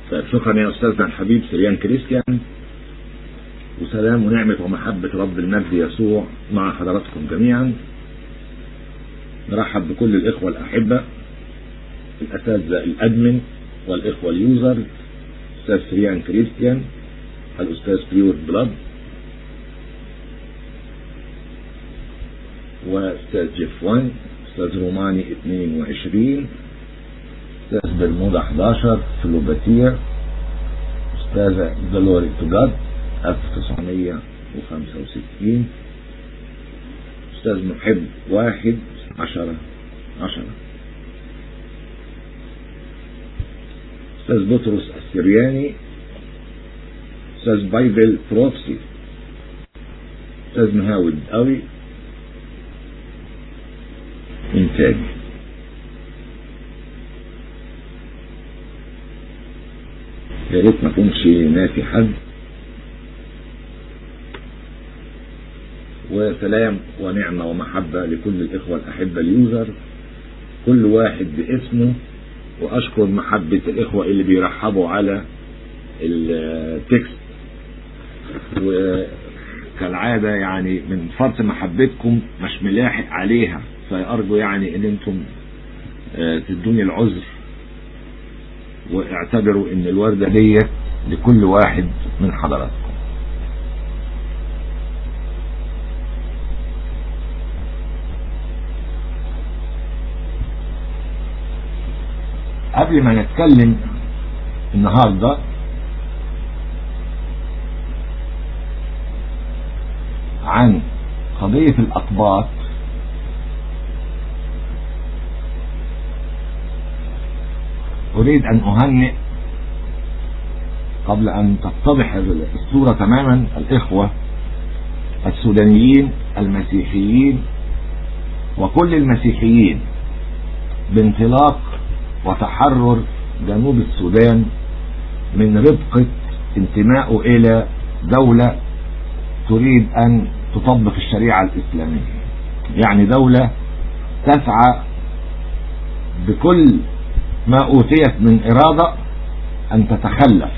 طيب شكرا يا أستاذنا الحبيب سريان كريستيان وسلام ونعمة ومحبة رب المجد يسوع مع حضراتكم جميعا نرحب بكل الإخوة الأحبة الأساتذة الأدمن والإخوة اليوزر أستاذ سريان كريستيان الأستاذ بيور بلاد وأستاذ جيف وان أستاذ روماني 22 أستاذ برمودا 11 فلوباتير أستاذة دلوري توجاد 1965 أستاذ محب واحد عشرة عشرة أستاذ بطرس السرياني أستاذ بايبل بروفسي أستاذ مهاود قوي إنتاج يا ريت ما كنش ناسي حد وسلام ونعمة ومحبة لكل الإخوة الأحبة اليوزر كل واحد باسمه وأشكر محبة الإخوة اللي بيرحبوا على التكست وكالعادة يعني من فرط محبتكم مش ملاحق عليها فأرجو يعني ان انتم تدوني العذر واعتبروا ان الوردة ديت لكل واحد من حضراتكم قبل ما نتكلم النهاردة عن قضية الأقباط أريد أن أهنئ قبل أن تتضح الصورة تماما الإخوة السودانيين المسيحيين وكل المسيحيين بانطلاق وتحرر جنوب السودان من ربقة انتمائه إلى دولة تريد أن تطبق الشريعة الإسلامية يعني دولة تسعى بكل ما أوتيت من إرادة أن تتخلف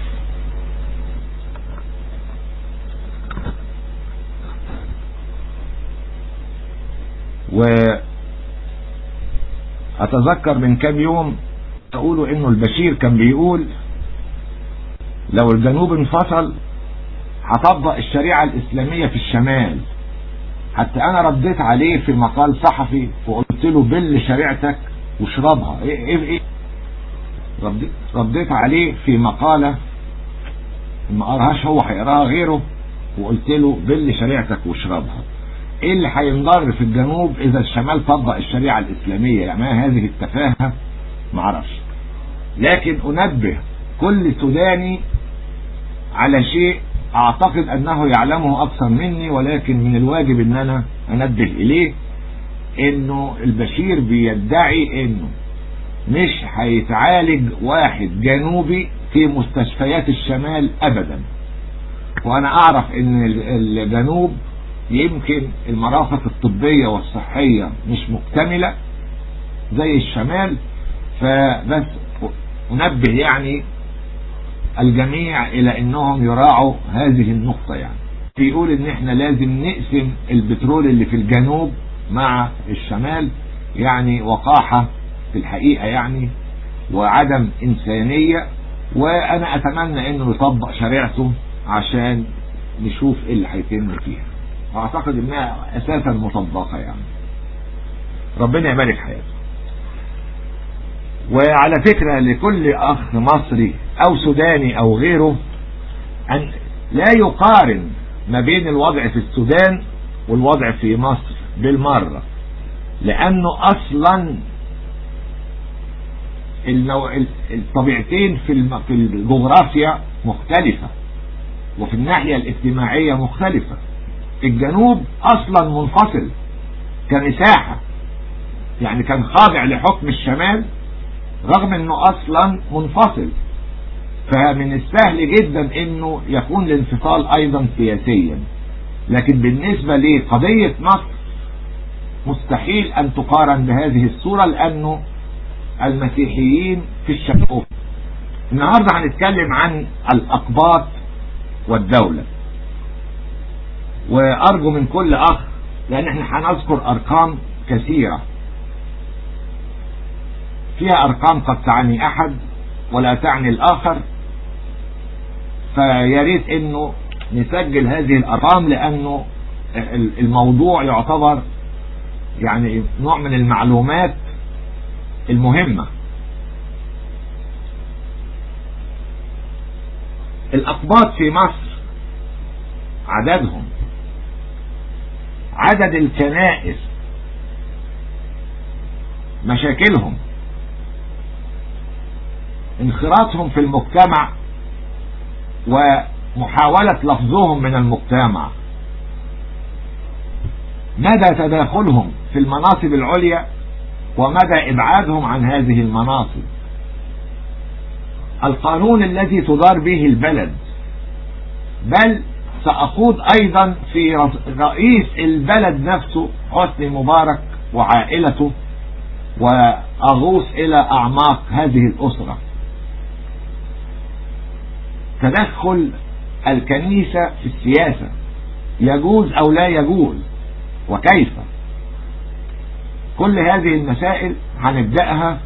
وأتذكر من كم يوم تقولوا إنه البشير كان بيقول لو الجنوب انفصل هطبق الشريعة الإسلامية في الشمال حتى أنا رديت عليه في مقال صحفي وقلت له بل شريعتك واشربها إيه إيه إيه رديت, رديت عليه في مقالة ما قراهاش هو هيقراها غيره وقلت له بل شريعتك واشربها ايه اللي هينضر في الجنوب اذا الشمال طبق الشريعة الاسلامية يعني ما هذه التفاهة معرفش لكن انبه كل سوداني على شيء اعتقد انه يعلمه اكثر مني ولكن من الواجب ان انا انبه اليه انه البشير بيدعي انه مش هيتعالج واحد جنوبي في مستشفيات الشمال ابدا وانا اعرف ان الجنوب يمكن المرافق الطبية والصحية مش مكتملة زي الشمال فبس انبه يعني الجميع الى انهم يراعوا هذه النقطة يعني بيقول ان احنا لازم نقسم البترول اللي في الجنوب مع الشمال يعني وقاحة في الحقيقة يعني وعدم إنسانية وأنا أتمنى أنه يطبق شريعته عشان نشوف إيه اللي هيتم فيها وأعتقد أنها أساسا مطبقة يعني ربنا يبارك حياته وعلى فكرة لكل أخ مصري أو سوداني أو غيره أن لا يقارن ما بين الوضع في السودان والوضع في مصر بالمرة لأنه أصلا النوع الطبيعتين في في الجغرافيا مختلفة وفي الناحية الاجتماعية مختلفة الجنوب اصلا منفصل كمساحة يعني كان خاضع لحكم الشمال رغم انه اصلا منفصل فمن السهل جدا انه يكون الانفصال ايضا سياسيا لكن بالنسبة لقضية مصر مستحيل ان تقارن بهذه الصورة لانه المسيحيين في الشمال النهاردة هنتكلم عن الأقباط والدولة وأرجو من كل أخ لأن احنا هنذكر أرقام كثيرة فيها أرقام قد تعني أحد ولا تعني الآخر فياريت انه نسجل هذه الارقام لانه الموضوع يعتبر يعني نوع من المعلومات المهمة الأقباط في مصر عددهم عدد الكنائس مشاكلهم انخراطهم في المجتمع ومحاولة لفظهم من المجتمع مدى تداخلهم في المناصب العليا ومدى إبعادهم عن هذه المناصب القانون الذي تدار به البلد بل سأخوض أيضا في رئيس البلد نفسه حسني مبارك وعائلته وأغوص إلى أعماق هذه الأسرة تدخل الكنيسة في السياسة يجوز أو لا يجوز وكيف كل هذه المسائل هنبدأها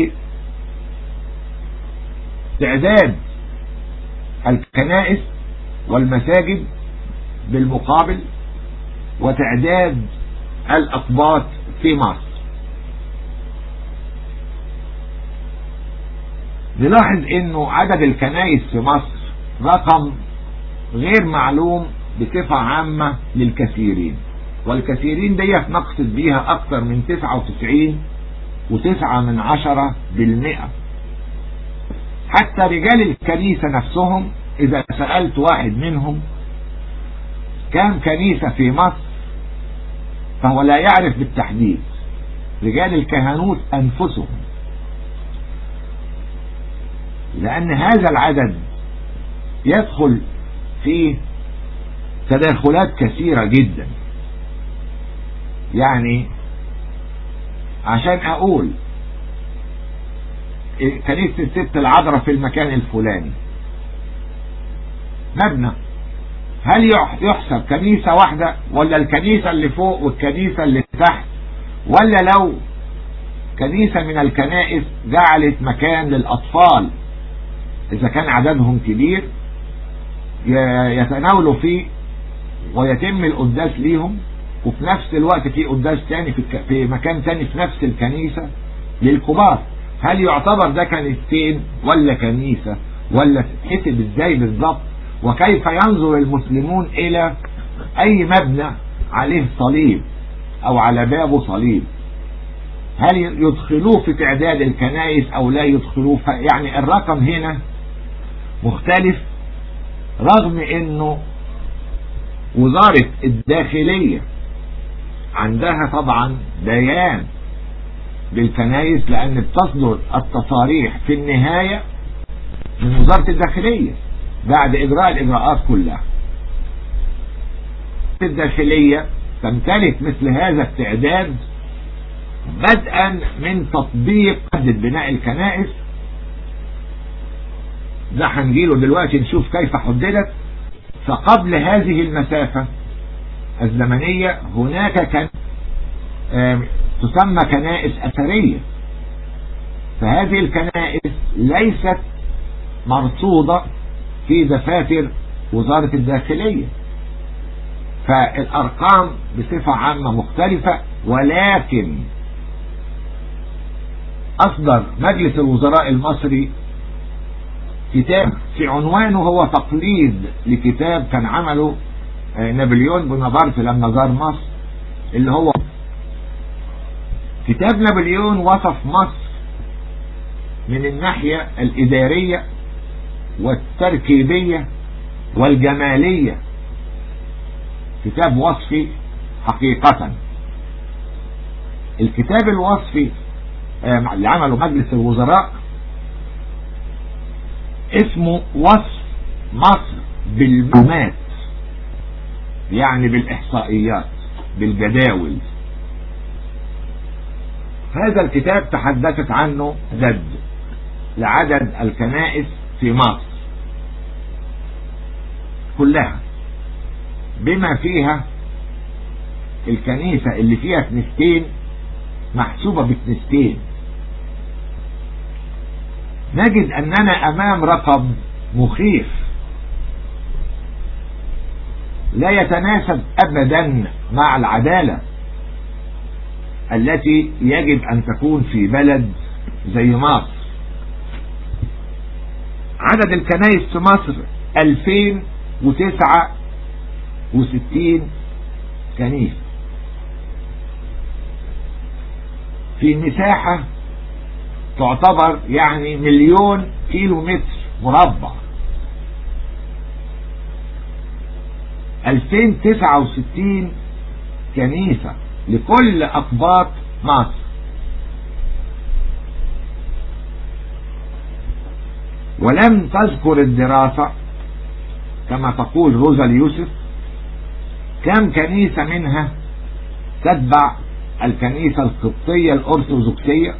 بتعداد الكنائس والمساجد بالمقابل وتعداد الأقباط في مصر نلاحظ انه عدد الكنائس في مصر رقم غير معلوم بصفة عامة للكثيرين والكثيرين ديت نقصد بيها اكثر من 99 وتسعة من عشرة بالمئة حتى رجال الكنيسة نفسهم اذا سألت واحد منهم كم كنيسة في مصر فهو لا يعرف بالتحديد رجال الكهنوت انفسهم لان هذا العدد يدخل في تداخلات كثيرة جدا يعني عشان اقول كنيسة الست العذراء في المكان الفلاني مبنى هل يحسب كنيسة واحدة ولا الكنيسة اللي فوق والكنيسة اللي تحت ولا لو كنيسة من الكنائس جعلت مكان للأطفال إذا كان عددهم كبير يتناولوا فيه ويتم القداس ليهم وفي نفس الوقت في قداس تاني في, في مكان تاني في نفس الكنيسة للكبار هل يعتبر ده كنيستين ولا كنيسة ولا تتحسب ازاي بالظبط وكيف ينظر المسلمون الى اي مبنى عليه صليب او على بابه صليب هل يدخلوه في تعداد الكنائس او لا يدخلوه يعني الرقم هنا مختلف رغم انه وزارة الداخلية عندها طبعا بيان بالكنايس لان بتصدر التصاريح في النهاية من وزارة الداخلية بعد اجراء الاجراءات كلها الداخلية تمتلك مثل هذا التعداد بدءا من تطبيق بناء الكنائس ده هنجيله دلوقتي نشوف كيف حددت فقبل هذه المسافة الزمنية هناك كان تسمى كنائس أثرية فهذه الكنائس ليست مرصودة في دفاتر وزارة الداخلية فالأرقام بصفة عامة مختلفة ولكن أصدر مجلس الوزراء المصري كتاب في عنوانه هو تقليد لكتاب كان عمله نابليون بونابرت لما زار مصر اللي هو كتاب نابليون وصف مصر من الناحية الإدارية والتركيبية والجمالية كتاب وصفي حقيقة الكتاب الوصفي اللي عمله مجلس الوزراء اسمه وصف مصر بالمعلومات يعني بالإحصائيات بالجداول هذا الكتاب تحدثت عنه دد لعدد الكنائس في مصر كلها بما فيها الكنيسة اللي فيها كنيستين محسوبة بكنيستين نجد أننا أمام رقم مخيف لا يتناسب أبدا مع العدالة التي يجب أن تكون في بلد زي مصر عدد الكنائس في مصر 2069 كنيسة في مساحة تعتبر يعني مليون كيلو متر مربع 2069 كنيسة لكل أقباط مصر ولم تذكر الدراسة كما تقول روزا اليوسف كم كنيسة منها تتبع الكنيسة القبطية الأرثوذكسية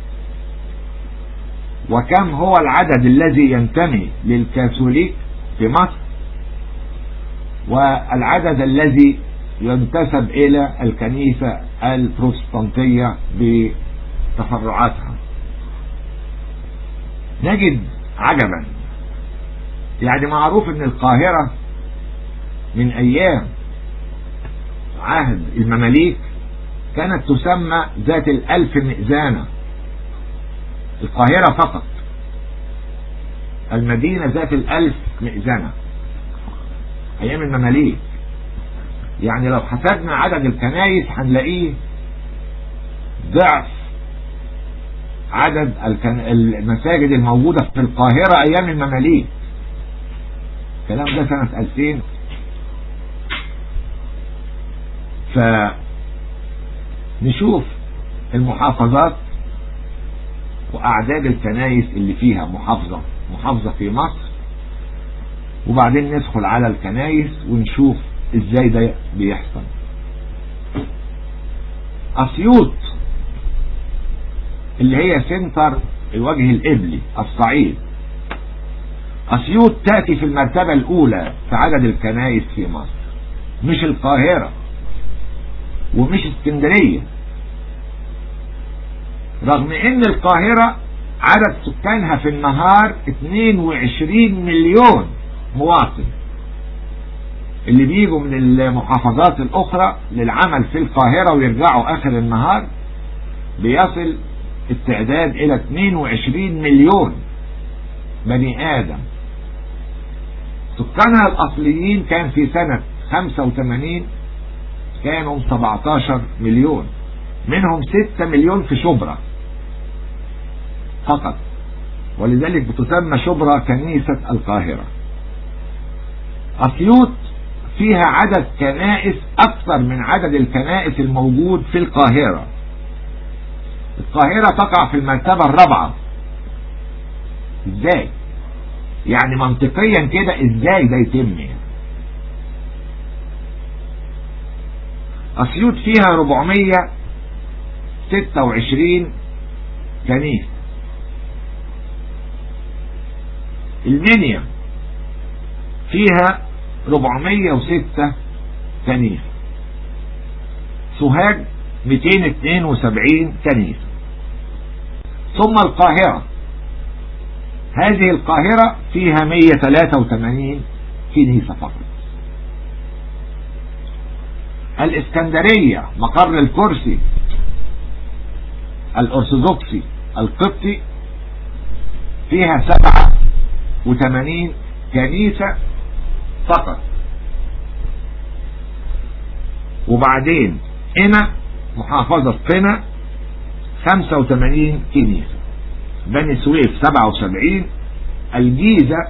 وكم هو العدد الذي ينتمي للكاثوليك في مصر والعدد الذي ينتسب إلى الكنيسة البروتستانتية بتفرعاتها نجد عجبا يعني معروف ان القاهرة من ايام عهد المماليك كانت تسمى ذات الالف مئذانة القاهرة فقط المدينة ذات الالف مئذنة ايام المماليك يعني لو حسبنا عدد الكنايس هنلاقيه ضعف عدد المساجد الموجودة في القاهرة ايام المماليك الكلام ده سنة 2000 فنشوف المحافظات واعداد الكنايس اللي فيها محافظة محافظة في مصر وبعدين ندخل على الكنايس ونشوف ازاي ده بيحصل اسيوط اللي هي سنتر الوجه القبلي الصعيد اسيوط تأتي في المرتبة الاولى في عدد الكنائس في مصر مش القاهرة ومش اسكندرية رغم ان القاهرة عدد سكانها في النهار 22 مليون مواطن اللي بيجوا من المحافظات الاخرى للعمل في القاهرة ويرجعوا اخر النهار بيصل التعداد الى 22 مليون بني ادم سكانها الاصليين كان في سنة 85 كانوا 17 مليون منهم 6 مليون في شبرا فقط ولذلك بتسمى شبرا كنيسة القاهرة أسيوط فيها عدد كنائس أكثر من عدد الكنائس الموجود في القاهرة القاهرة تقع في المرتبة الرابعة ازاي يعني منطقيا كده ازاي ده يتم يعني اسيوط فيها 426 كنيسة المنيا فيها 406 كنيسة سوهاج 272 كنيسة ثم القاهرة هذه القاهرة فيها 183 كنيسة فقط الاسكندرية مقر الكرسي الارثوذكسي القبطي فيها 87 كنيسة فقط وبعدين هنا محافظة قنا 85 كنيسة بني سويف 77 الجيزة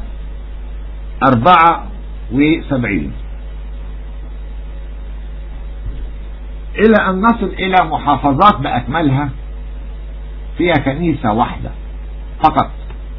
74 إلى أن نصل إلى محافظات بأكملها فيها كنيسة واحدة فقط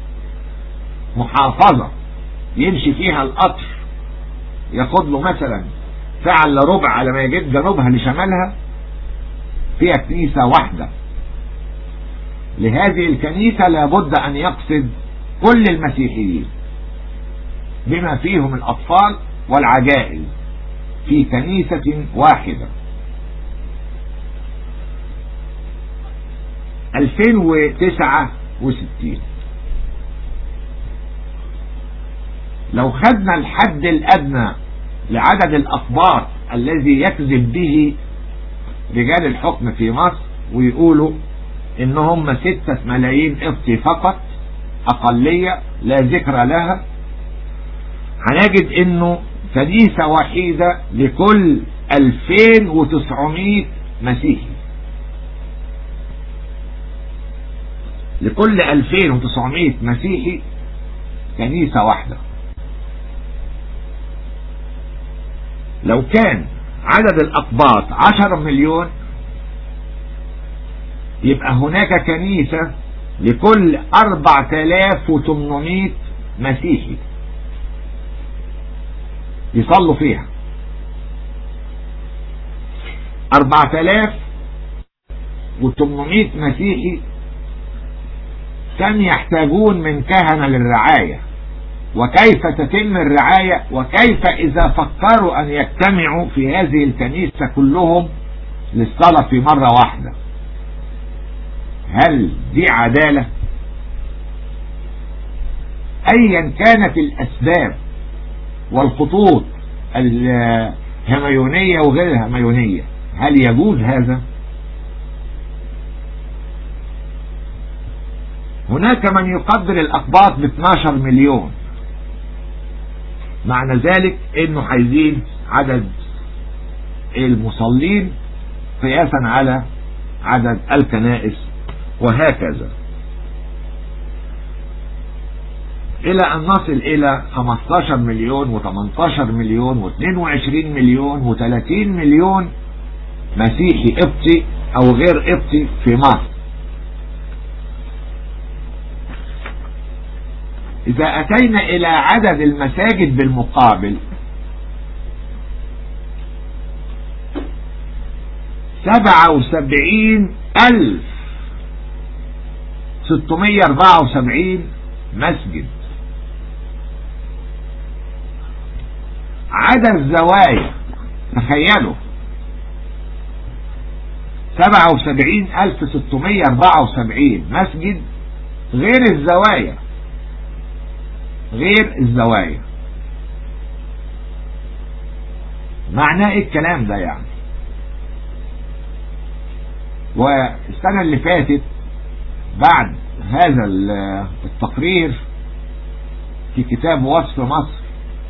محافظة يمشي فيها القطر ياخد له مثلا ساعة الا ربع على ما يجد جنوبها لشمالها فيها كنيسة واحدة لهذه الكنيسة لابد أن يقصد كل المسيحيين بما فيهم الأطفال والعجائز في كنيسة واحدة 2069 لو خدنا الحد الأدنى لعدد الأخبار الذي يكذب به رجال الحكم في مصر ويقولوا ان هم ستة ملايين قبطي فقط اقلية لا ذكر لها هنجد انه كنيسة وحيدة لكل 2900 مسيحي لكل 2900 مسيحي كنيسة واحدة لو كان عدد الأقباط 10 مليون يبقى هناك كنيسة لكل 4800 مسيحي يصلوا فيها 4800 مسيحي كم يحتاجون من كهنة للرعاية وكيف تتم الرعاية وكيف إذا فكروا أن يجتمعوا في هذه الكنيسة كلهم للصلاة في مرة واحدة هل دي عدالة أيا كانت الأسباب والخطوط الهميونية وغير الهميونية هل يجوز هذا هناك من يقدر الأقباط ب 12 مليون معنى ذلك انه هيزيد عدد المصلين قياسا على عدد الكنائس وهكذا الى ان نصل الى 15 مليون و18 مليون و22 مليون و30 مليون مسيحي قبطي او غير قبطي في مصر إذا أتينا إلى عدد المساجد بالمقابل سبعة وسبعين ألف ستمية أربعة وسبعين مسجد عدد الزوايا تخيلوا سبعة وسبعين ألف ستمية أربعة وسبعين مسجد غير الزوايا غير الزوايا معناه ايه الكلام ده يعني والسنة اللي فاتت بعد هذا التقرير في كتاب وصف مصر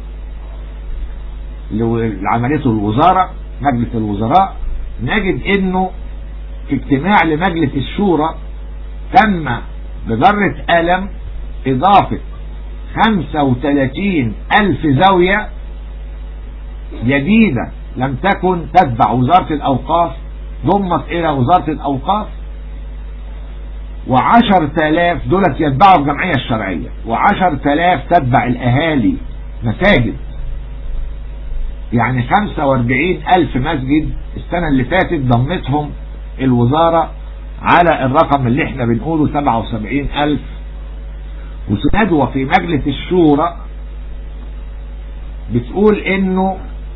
اللي عملته الوزارة مجلس الوزراء نجد انه في اجتماع لمجلس الشورى تم بذرة قلم اضافة 35 ألف زاوية جديدة لم تكن تتبع وزارة الأوقاف ضمت إلى وزارة الأوقاف وعشر تلاف دولت يتبعوا الجمعية الشرعية وعشر تلاف تتبع الأهالي مساجد يعني خمسة واربعين ألف مسجد السنة اللي فاتت ضمتهم الوزارة على الرقم اللي احنا بنقوله سبعة وسبعين ألف وندوة في مجلس الشورى بتقول انه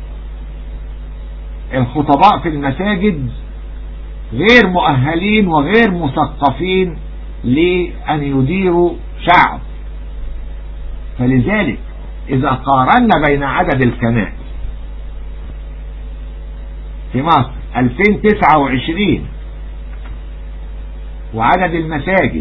الخطباء في المساجد غير مؤهلين وغير مثقفين لأن يديروا شعب فلذلك إذا قارنا بين عدد الكنائس في مصر 2029 وعدد المساجد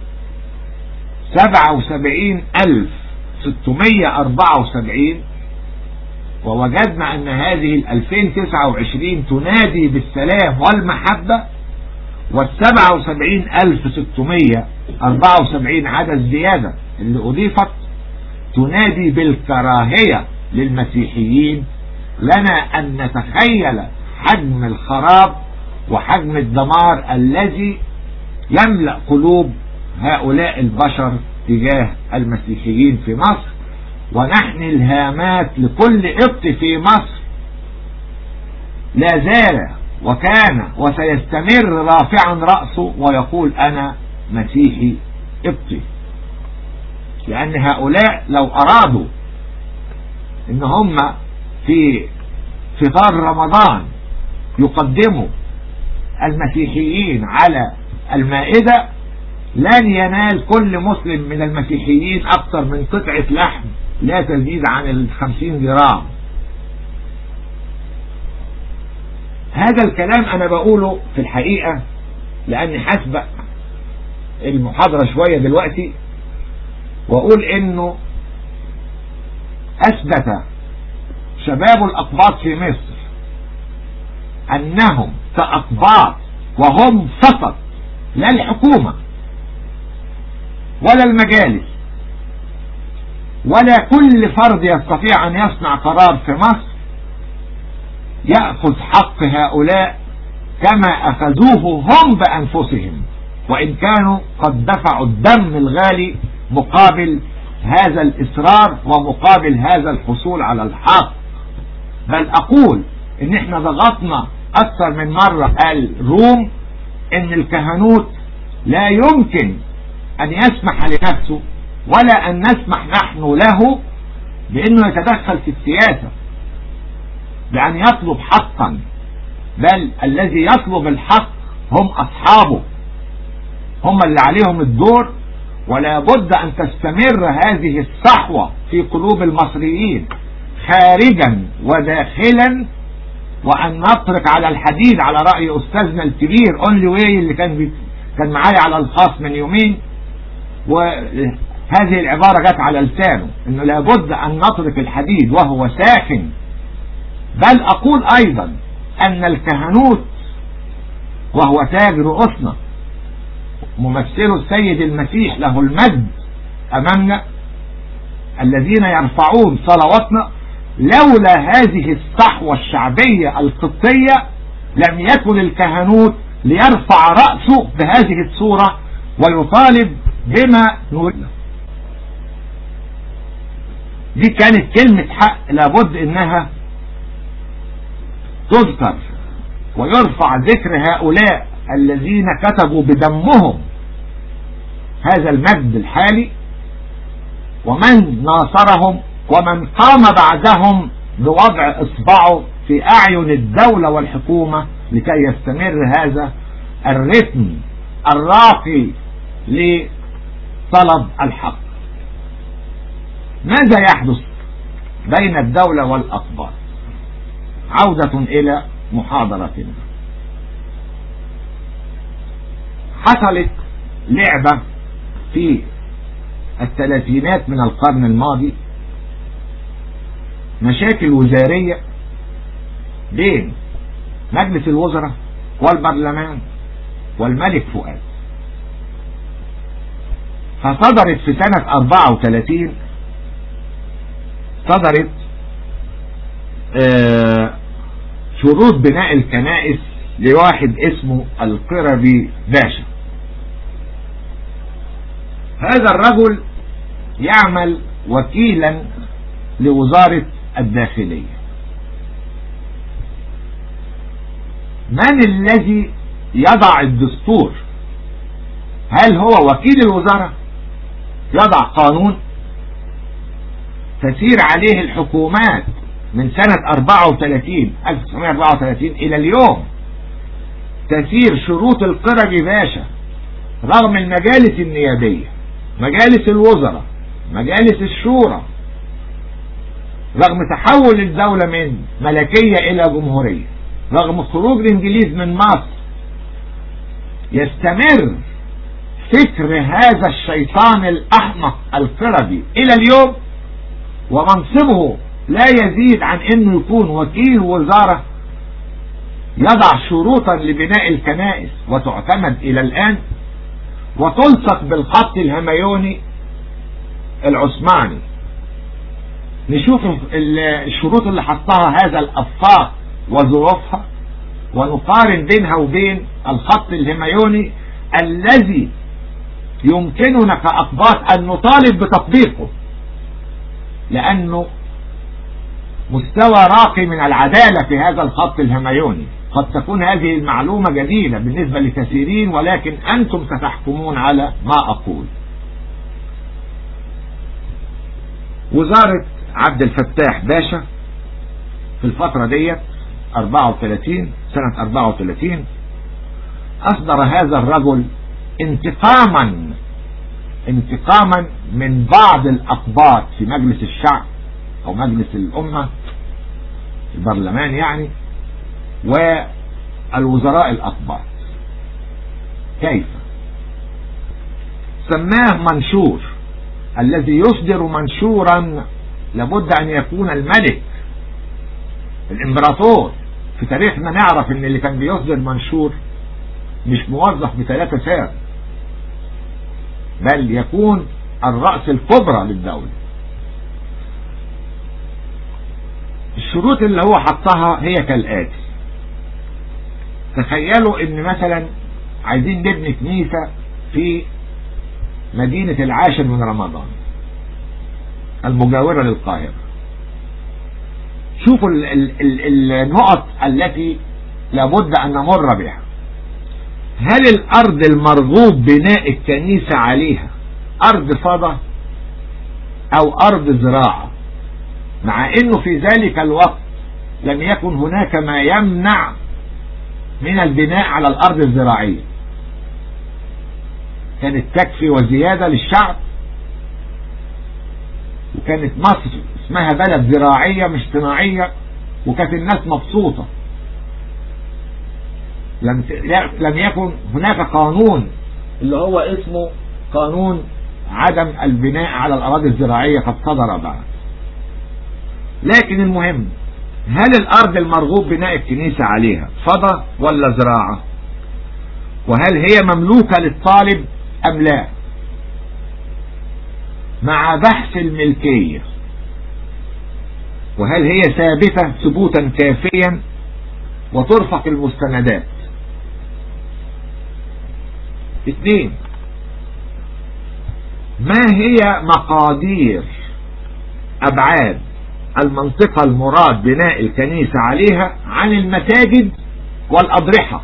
سبعة وسبعين ألف ستمية أربعة وسبعين ووجدنا أن هذه الألفين تسعة وعشرين تنادي بالسلام والمحبة والسبعة وسبعين ألف ستمية أربعة وسبعين عدد زيادة اللي أضيفت تنادي بالكراهية للمسيحيين لنا أن نتخيل حجم الخراب وحجم الدمار الذي يملأ قلوب هؤلاء البشر تجاه المسيحيين في مصر ونحن الهامات لكل قبط في مصر لا زال وكان وسيستمر رافعا رأسه ويقول أنا مسيحي قبطي لأن هؤلاء لو أرادوا إن هم في فطار رمضان يقدموا المسيحيين على المائدة لن ينال كل مسلم من المسيحيين أكثر من قطعة لحم لا تزيد عن الخمسين جرام هذا الكلام أنا بقوله في الحقيقة لأني حسب المحاضرة شوية دلوقتي وأقول إنه أثبت شباب الأقباط في مصر أنهم كأقباط وهم فقط لا الحكومة ولا المجالس ولا كل فرد يستطيع أن يصنع قرار في مصر يأخذ حق هؤلاء كما أخذوه هم بأنفسهم وإن كانوا قد دفعوا الدم الغالي مقابل هذا الإصرار ومقابل هذا الحصول على الحق بل أقول إن إحنا ضغطنا أكثر من مرة الروم إن الكهنوت لا يمكن أن يسمح لنفسه ولا أن نسمح نحن له بأنه يتدخل في السياسة بأن يطلب حقا بل الذي يطلب الحق هم أصحابه هم اللي عليهم الدور ولا بد أن تستمر هذه الصحوة في قلوب المصريين خارجا وداخلا وأن نطرق على الحديد على رأي أستاذنا الكبير أونلي واي اللي كان كان معايا على الخاص من يومين وهذه العبارة جت على لسانه انه لابد ان نطرق الحديد وهو ساخن بل اقول ايضا ان الكهنوت وهو تاج رؤوسنا ممثل السيد المسيح له المجد امامنا الذين يرفعون صلواتنا لولا هذه الصحوة الشعبية القبطية لم يكن الكهنوت ليرفع رأسه بهذه الصورة ويطالب بما نريد دي كانت كلمة حق لابد انها تذكر ويرفع ذكر هؤلاء الذين كتبوا بدمهم هذا المجد الحالي ومن ناصرهم ومن قام بعدهم بوضع اصبعه في اعين الدولة والحكومة لكي يستمر هذا الرتم الراقي لطلب الحق ماذا يحدث بين الدولة والأقباط عودة إلى محاضرتنا حصلت لعبة في الثلاثينات من القرن الماضي مشاكل وزارية بين مجلس الوزراء والبرلمان والملك فؤاد فصدرت في سنة 34 صدرت آه شروط بناء الكنائس لواحد اسمه القربي باشا هذا الرجل يعمل وكيلا لوزارة الداخلية من الذي يضع الدستور هل هو وكيل الوزارة يضع قانون تسير عليه الحكومات من سنة 34 1934 إلى اليوم تسير شروط القربي باشا رغم المجالس النيابية مجالس الوزراء مجالس الشورى رغم تحول الدولة من ملكية إلى جمهورية رغم خروج الإنجليز من مصر يستمر فكر هذا الشيطان الأحمق القربي إلى اليوم ومنصبه لا يزيد عن أنه يكون وكيل وزارة يضع شروطا لبناء الكنائس وتعتمد إلى الآن وتلصق بالخط الهميوني العثماني نشوف الشروط اللي حطها هذا الأفاق وظروفها ونقارن بينها وبين الخط الهميوني الذي يمكننا كأقباط أن نطالب بتطبيقه لأنه مستوى راقي من العدالة في هذا الخط الهميوني قد تكون هذه المعلومة جديدة بالنسبة لكثيرين ولكن أنتم ستحكمون على ما أقول وزارة عبد الفتاح باشا في الفترة ديت 34 سنة 34 أصدر هذا الرجل انتقاما انتقاما من بعض الأقباط في مجلس الشعب أو مجلس الأمة البرلمان يعني والوزراء الأقباط كيف سماه منشور الذي يصدر منشورا لابد أن يكون الملك الامبراطور في تاريخنا نعرف ان اللي كان بيصدر منشور مش موظف بثلاثة ساعة بل يكون الرأس الكبرى للدولة الشروط اللي هو حطها هي كالآتي تخيلوا ان مثلا عايزين نبني كنيسة في مدينة العاشر من رمضان المجاورة للقاهرة شوفوا ال ال ال النقط التي لابد أن نمر بها هل الأرض المرغوب بناء الكنيسة عليها أرض فضة أو أرض زراعة مع أنه في ذلك الوقت لم يكن هناك ما يمنع من البناء على الأرض الزراعية كانت تكفي وزيادة للشعب وكانت مصر اسمها بلد زراعية مش صناعية وكانت الناس مبسوطة لم لم يكن هناك قانون اللي هو اسمه قانون عدم البناء على الأراضي الزراعية قد صدر بعد لكن المهم هل الأرض المرغوب بناء الكنيسة عليها فضة ولا زراعة وهل هي مملوكة للطالب أم لا مع بحث الملكية وهل هي ثابتة ثبوتا كافيا وترفق المستندات اثنين ما هي مقادير أبعاد المنطقة المراد بناء الكنيسة عليها عن المساجد والأضرحة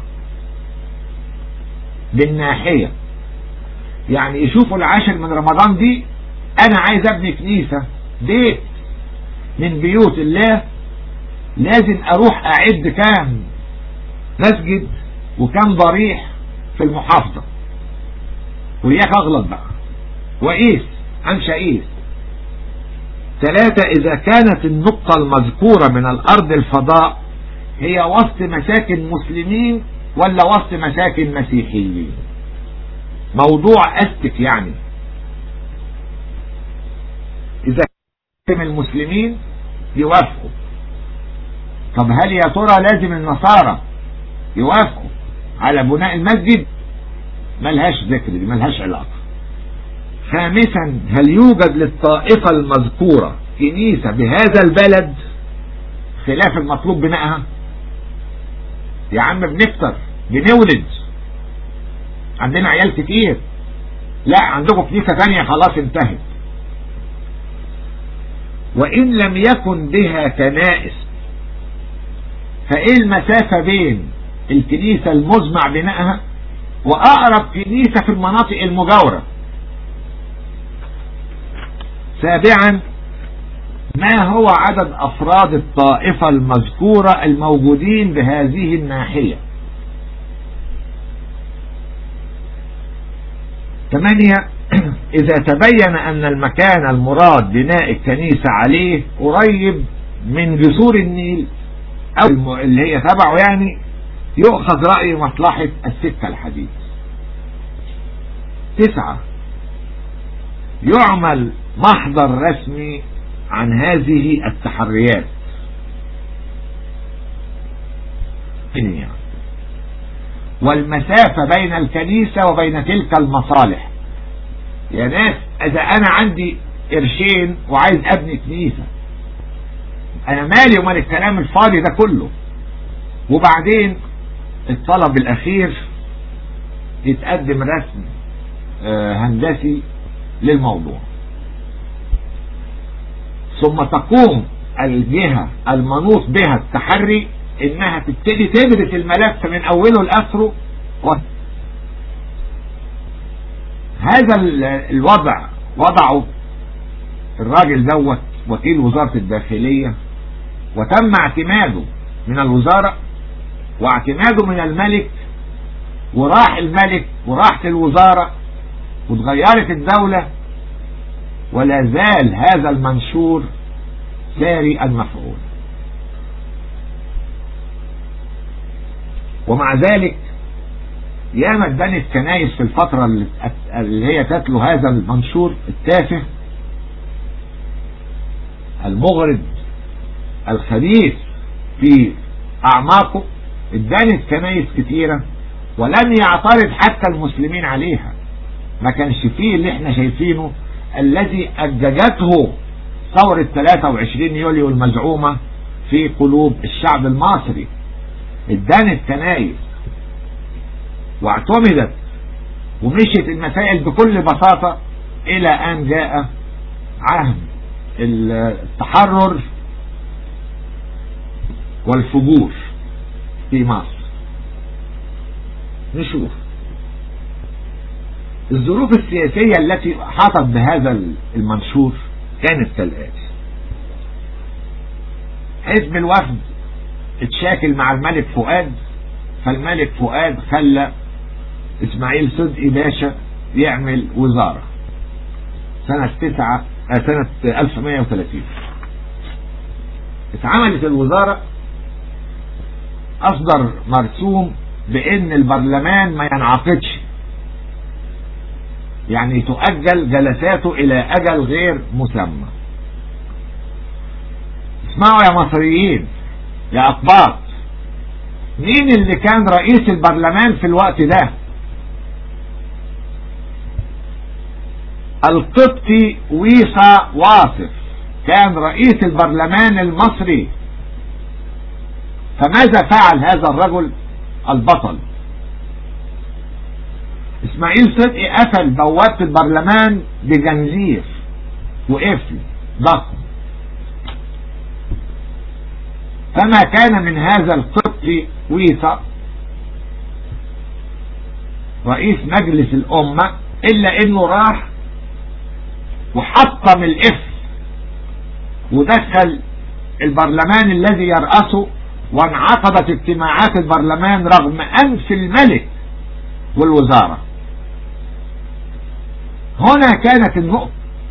بالناحية يعني يشوفوا العاشر من رمضان دي انا عايز ابني كنيسة بيت من بيوت الله لازم اروح اعد كام مسجد وكام ضريح في المحافظة وياك اغلط بقى وقيس امشي قيس ثلاثة اذا كانت النقطة المذكورة من الارض الفضاء هي وسط مساكن مسلمين ولا وسط مساكن مسيحيين موضوع استك يعني اذا كان المسلمين يوافقوا طب هل يا ترى لازم النصارى يوافقوا على بناء المسجد ملهاش ذكر دي ملهاش علاقة خامسا هل يوجد للطائفة المذكورة كنيسة بهذا البلد خلاف المطلوب بنائها يا عم بنكتر بنولد عندنا عيال كتير لا عندكم كنيسة تانية خلاص انتهت وإن لم يكن بها كنائس فإيه المسافة بين الكنيسة المزمع بنائها وأقرب كنيسة في المناطق المجاورة سابعا ما هو عدد أفراد الطائفة المذكورة الموجودين بهذه الناحية ثمانية إذا تبين أن المكان المراد بناء الكنيسة عليه قريب من جسور النيل أو اللي هي تبعه يعني يؤخذ رأي مصلحة السكة الحديث تسعة يعمل محضر رسمي عن هذه التحريات والمسافة بين الكنيسة وبين تلك المصالح يا ناس اذا انا عندي قرشين وعايز ابني كنيسة انا مالي ومال الكلام الفاضي ده كله وبعدين الطلب الاخير يتقدم رسم هندسي للموضوع ثم تقوم الجهة المنوط بها التحري انها تبتدي تدرس الملف من اوله لاخره هذا الوضع وضعه الراجل دوت وكيل وزارة الداخلية وتم اعتماده من الوزارة واعتماده من الملك وراح الملك وراحت الوزارة وتغيرت الدولة ولا زال هذا المنشور ساري المفعول ومع ذلك ياما اتبنت كنايس في الفترة اللي هي تتلو هذا المنشور التافه المغرض الخبيث في أعماقه اتبنت كنايس كتيرة ولم يعترض حتى المسلمين عليها ما كانش فيه اللي احنا شايفينه الذي أججته ثورة 23 يوليو المزعومة في قلوب الشعب المصري اتدانت كنايس واعتمدت ومشيت المسائل بكل بساطة الى ان جاء عهد التحرر والفجور في مصر نشوف الظروف السياسية التي حاطت بهذا المنشور كانت كالآتي حزب الوفد اتشاكل مع الملك فؤاد فالملك فؤاد خلى اسماعيل صدقي باشا يعمل وزارة سنة تسعة آه، سنة 1930 اتعملت الوزارة اصدر مرسوم بان البرلمان ما ينعقدش يعني تؤجل جلساته الى اجل غير مسمى اسمعوا يا مصريين يا اقباط مين اللي كان رئيس البرلمان في الوقت ده القبطي ويصا واصف كان رئيس البرلمان المصري فماذا فعل هذا الرجل البطل اسماعيل صدقي قفل بوابة البرلمان بجنزير وقفل ضخم فما كان من هذا القبطي ويصا رئيس مجلس الأمة إلا إنه راح وحطم الإف ودخل البرلمان الذي يرأسه وانعقدت اجتماعات البرلمان رغم أنف الملك والوزارة هنا كانت النقطة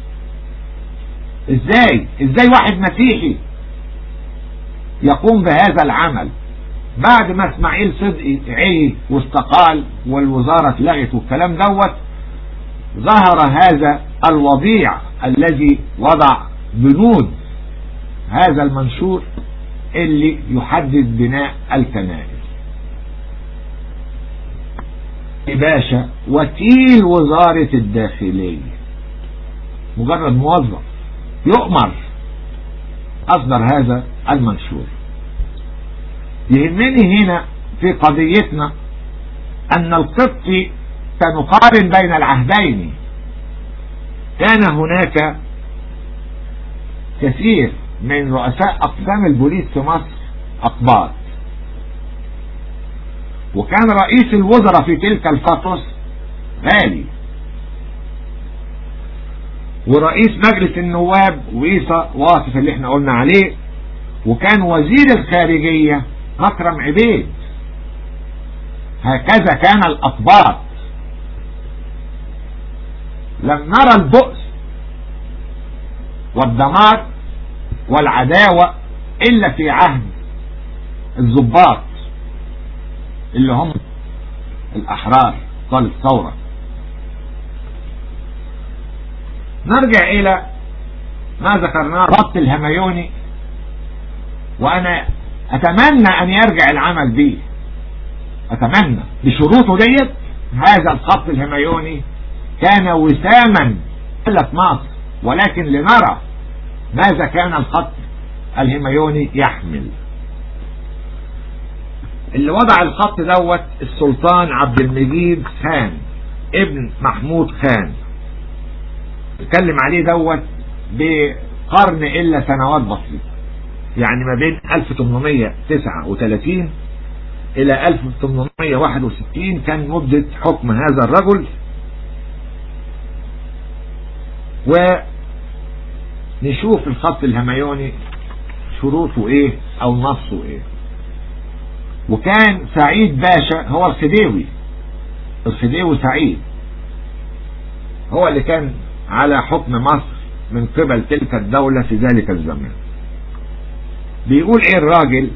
ازاي ازاي واحد مسيحي يقوم بهذا العمل بعد ما اسماعيل صدقي عي واستقال والوزارة اتلغت والكلام دوت ظهر هذا الوضيع الذي وضع بنود هذا المنشور اللي يحدد بناء الكنائس باشا وكيل وزارة الداخلية مجرد موظف يؤمر أصدر هذا المنشور يهمني هنا في قضيتنا أن القبطي سنقارن بين العهدين كان هناك كثير من رؤساء أقسام البوليس في مصر أقباط وكان رئيس الوزراء في تلك الفترة غالي ورئيس مجلس النواب ويسا واصف اللي احنا قلنا عليه وكان وزير الخارجية مكرم عبيد هكذا كان الأطباط لم نرى البؤس والدمار والعداوة إلا في عهد الضباط اللي هم الأحرار طال الثورة نرجع إلى ما ذكرناه ربط الهميوني وأنا أتمنى أن يرجع العمل به أتمنى بشروطه ديت هذا الخط الهميوني كان وساما في مصر ولكن لنرى ماذا كان الخط الهميوني يحمل اللي وضع الخط دوت السلطان عبد المجيد خان ابن محمود خان اتكلم عليه دوت بقرن الا سنوات بسيطة يعني ما بين 1839 الى 1861 كان مدة حكم هذا الرجل و نشوف الخط الهميوني شروطه ايه او نصه ايه وكان سعيد باشا هو الخديوي الخديوي سعيد هو اللي كان على حكم مصر من قبل تلك الدولة في ذلك الزمان بيقول ايه الراجل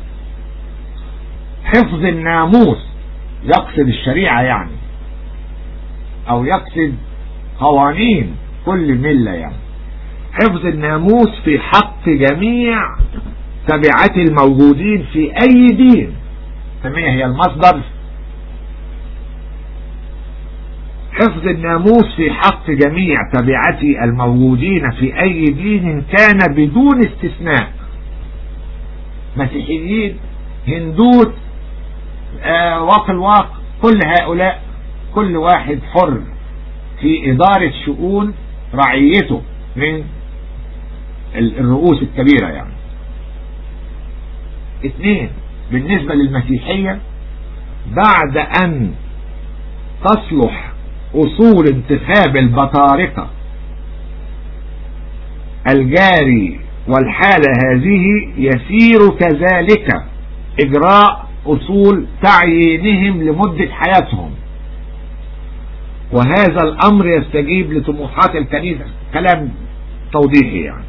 حفظ الناموس يقصد الشريعة يعني او يقصد قوانين كل ملة يعني حفظ الناموس في حق جميع تبعات الموجودين في اي دين سميها هي المصدر حفظ الناموس في حق جميع تبعتي الموجودين في أي دين كان بدون استثناء مسيحيين هندوس آه واقع الواقع كل هؤلاء كل واحد حر في إدارة شؤون رعيته من الرؤوس الكبيرة يعني اثنين بالنسبة للمسيحية بعد أن تصلح أصول انتخاب البطارقة الجاري والحالة هذه يسير كذلك إجراء أصول تعيينهم لمدة حياتهم وهذا الأمر يستجيب لطموحات الكنيسة كلام توضيحي يعني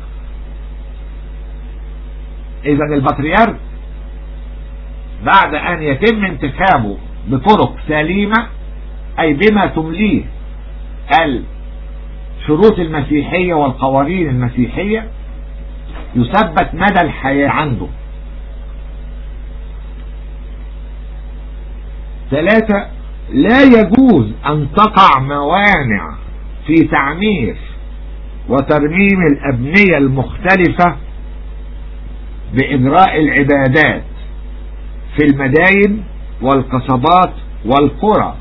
إذا البطريرك بعد أن يتم انتخابه بطرق سليمة أي بما تمليه الشروط المسيحية والقوانين المسيحية يثبت مدى الحياة عنده ثلاثة لا يجوز أن تقع موانع في تعمير وترميم الأبنية المختلفة بإجراء العبادات في المداين والقصبات والقرى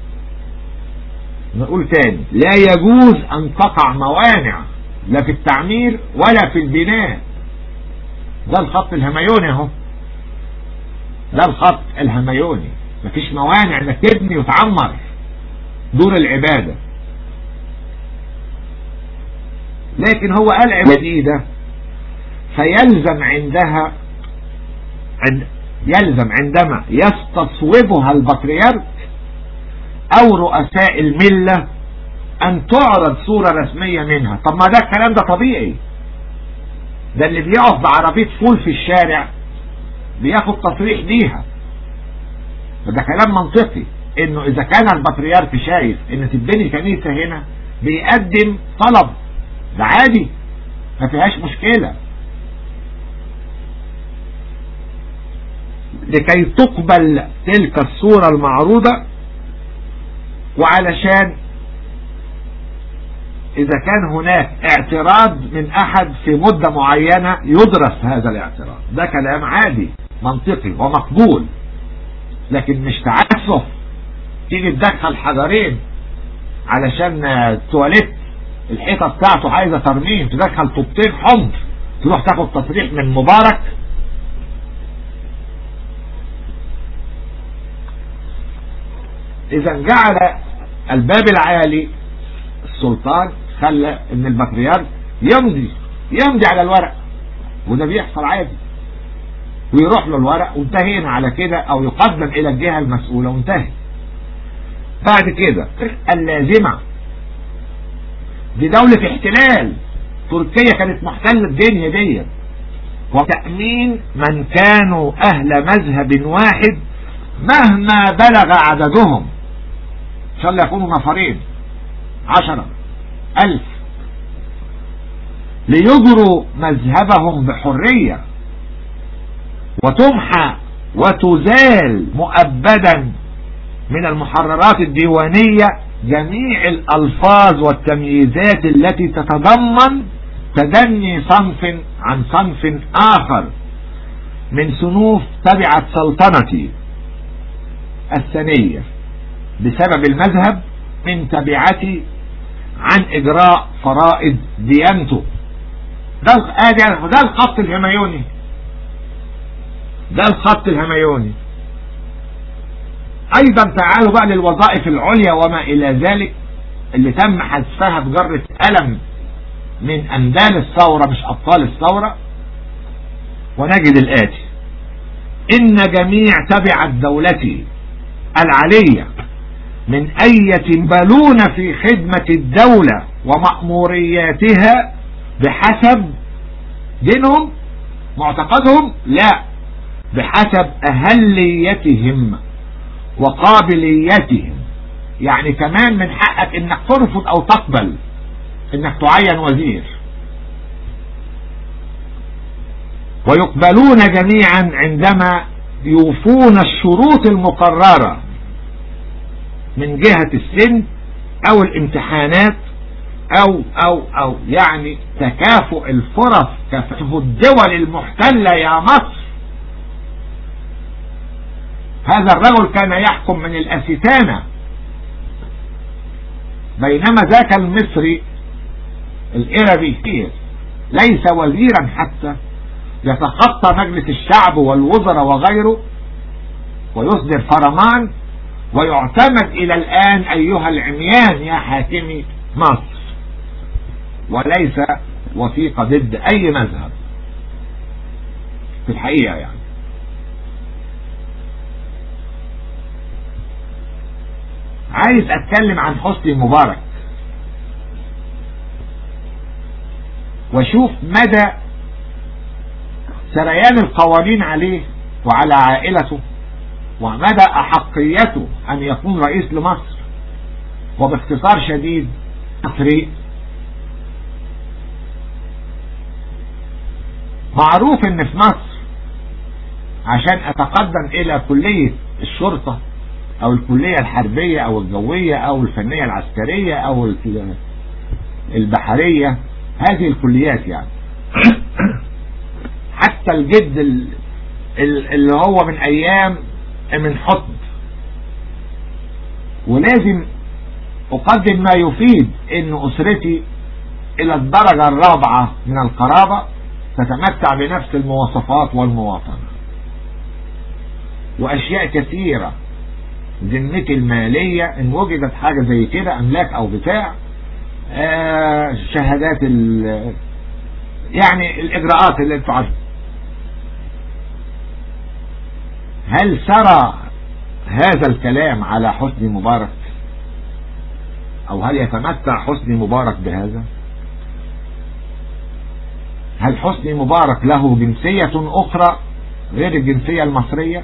نقول تاني لا يجوز ان تقع موانع لا في التعمير ولا في البناء ده الخط الهميوني اهو ده الخط الهميوني مفيش موانع انك تبني وتعمر دور العبادة لكن هو قال عبادة فيلزم عندها عند يلزم عندما يستصوبها البطريرك او رؤساء الملة ان تعرض صورة رسمية منها طب ما ده الكلام ده طبيعي ده اللي بيقف بعربية فول في الشارع بياخد تصريح بيها ده كلام منطقي انه اذا كان البطريرك شايف ان تبني كنيسة هنا بيقدم طلب ده عادي ما فيهاش مشكلة لكي تقبل تلك الصورة المعروضة وعلشان إذا كان هناك اعتراض من أحد في مدة معينة يدرس هذا الاعتراض ده كلام عادي منطقي ومقبول لكن مش تعسف تيجي تدخل حجرين علشان تواليت الحيطة بتاعته عايزة ترميم تدخل طوبتين حمر تروح تاخد تصريح من مبارك اذا جعل الباب العالي السلطان خلى ان البطريرك يمضي يمضي على الورق وده بيحصل عادي ويروح له الورق وانتهينا على كده او يقدم الى الجهة المسؤولة وانتهي بعد كده اللازمة دي دولة احتلال تركيا كانت محتلة الدنيا دي وتأمين من كانوا اهل مذهب واحد مهما بلغ عددهم ان شاء الله يكونوا نفرين عشرة الف ليجروا مذهبهم بحرية وتمحى وتزال مؤبدا من المحررات الديوانية جميع الألفاظ والتمييزات التي تتضمن تدني صنف عن صنف آخر من صنوف تبعت سلطنتي الثانية بسبب المذهب من تبعتي عن إجراء فرائض ديانته ده ده الخط الهميوني ده الخط الهميوني ايضا تعالوا بقى للوظائف العليا وما الى ذلك اللي تم حذفها بجرة قلم من أندال الثورة مش أبطال الثورة ونجد الآتي إن جميع تبع الدولة العلية من أي يتنبلون في خدمة الدولة ومأمورياتها بحسب دينهم معتقدهم لا بحسب أهليتهم وقابليتهم يعني كمان من حقك انك ترفض او تقبل انك تعين وزير ويقبلون جميعا عندما يوفون الشروط المقررة من جهة السن او الامتحانات او او او يعني تكافؤ الفرص كافؤ الدول المحتلة يا مصر هذا الرجل كان يحكم من الاستانة بينما ذاك المصري الإربي ليس وزيرا حتى يتخطى مجلس الشعب والوزراء وغيره ويصدر فرمان ويعتمد إلى الآن أيها العميان يا حاكمي مصر وليس وثيقة ضد أي مذهب في الحقيقة يعني عايز اتكلم عن حسني مبارك واشوف مدى سريان القوانين عليه وعلى عائلته ومدى احقيته ان يكون رئيس لمصر وباختصار شديد مصري معروف ان في مصر عشان اتقدم الى كلية الشرطة او الكلية الحربية او الجوية او الفنية العسكرية او البحرية هذه الكليات يعني حتى الجد اللي هو من ايام من حطب ولازم اقدم ما يفيد ان اسرتي الى الدرجة الرابعة من القرابة تتمتع بنفس المواصفات والمواطنة واشياء كثيرة ذمتي المالية ان وجدت حاجة زي كده املاك او بتاع آه شهادات يعني الاجراءات اللي انتوا عارفين هل سرى هذا الكلام على حسني مبارك او هل يتمتع حسني مبارك بهذا هل حسني مبارك له جنسية اخرى غير الجنسية المصرية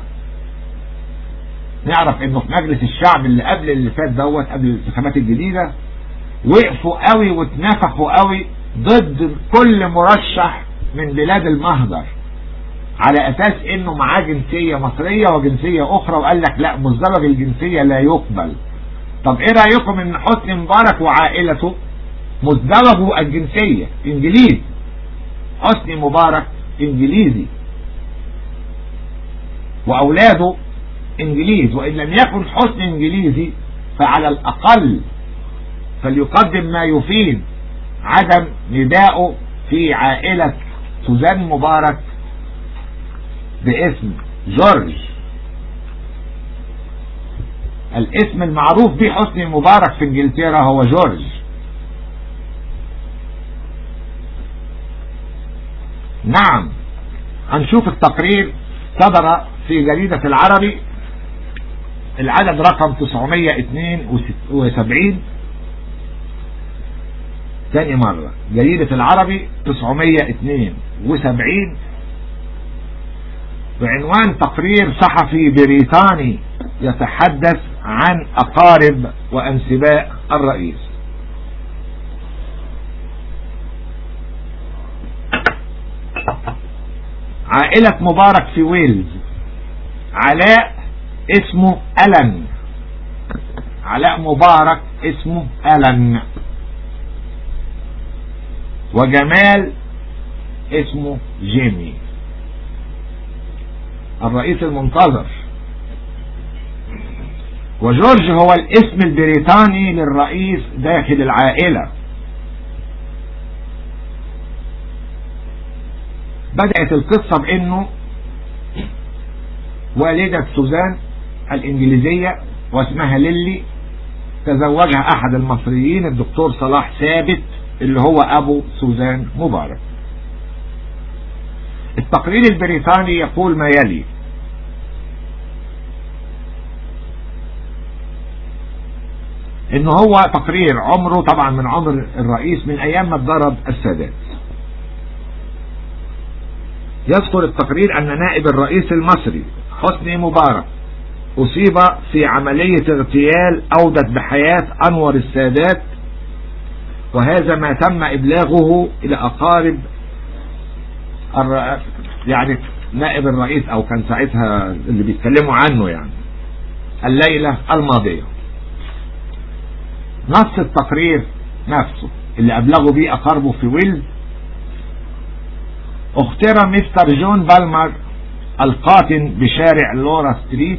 نعرف انه في مجلس الشعب اللي قبل اللي فات دوت قبل الانتخابات الجديدة وقفوا قوي واتنفخوا قوي ضد كل مرشح من بلاد المهجر على اساس انه معاه جنسية مصرية وجنسية اخرى وقال لك لا مزدوج الجنسية لا يقبل طب ايه رأيكم ان حسني مبارك وعائلته مزدوجوا الجنسية انجليزي حسني مبارك انجليزي واولاده انجليز وان لم يكن حسن انجليزي فعلى الاقل فليقدم ما يفيد عدم نداءه في عائلة سوزان مبارك باسم جورج الاسم المعروف به حسني مبارك في انجلترا هو جورج نعم هنشوف التقرير صدر في جريدة العربي العدد رقم 972 ثاني مرة جريدة العربي 972 بعنوان تقرير صحفي بريطاني يتحدث عن أقارب وأنسباء الرئيس عائلة مبارك في ويلز علاء اسمه ألن علاء مبارك اسمه ألن وجمال اسمه جيمي الرئيس المنتظر وجورج هو الاسم البريطاني للرئيس داخل العائلة بدأت القصة بانه والدة سوزان الانجليزية واسمها ليلي تزوجها احد المصريين الدكتور صلاح ثابت اللي هو ابو سوزان مبارك التقرير البريطاني يقول ما يلي ان هو تقرير عمره طبعا من عمر الرئيس من ايام ما اتضرب السادات يذكر التقرير ان نائب الرئيس المصري حسني مبارك اصيب في عملية اغتيال اودت بحياة انور السادات وهذا ما تم ابلاغه الى اقارب يعني نائب الرئيس او كان ساعتها اللي بيتكلموا عنه يعني الليلة الماضية نص التقرير نفسه اللي أبلغوا بيه أقاربه في ويلز اختر مستر جون بالمر القاتل بشارع لورا ستريت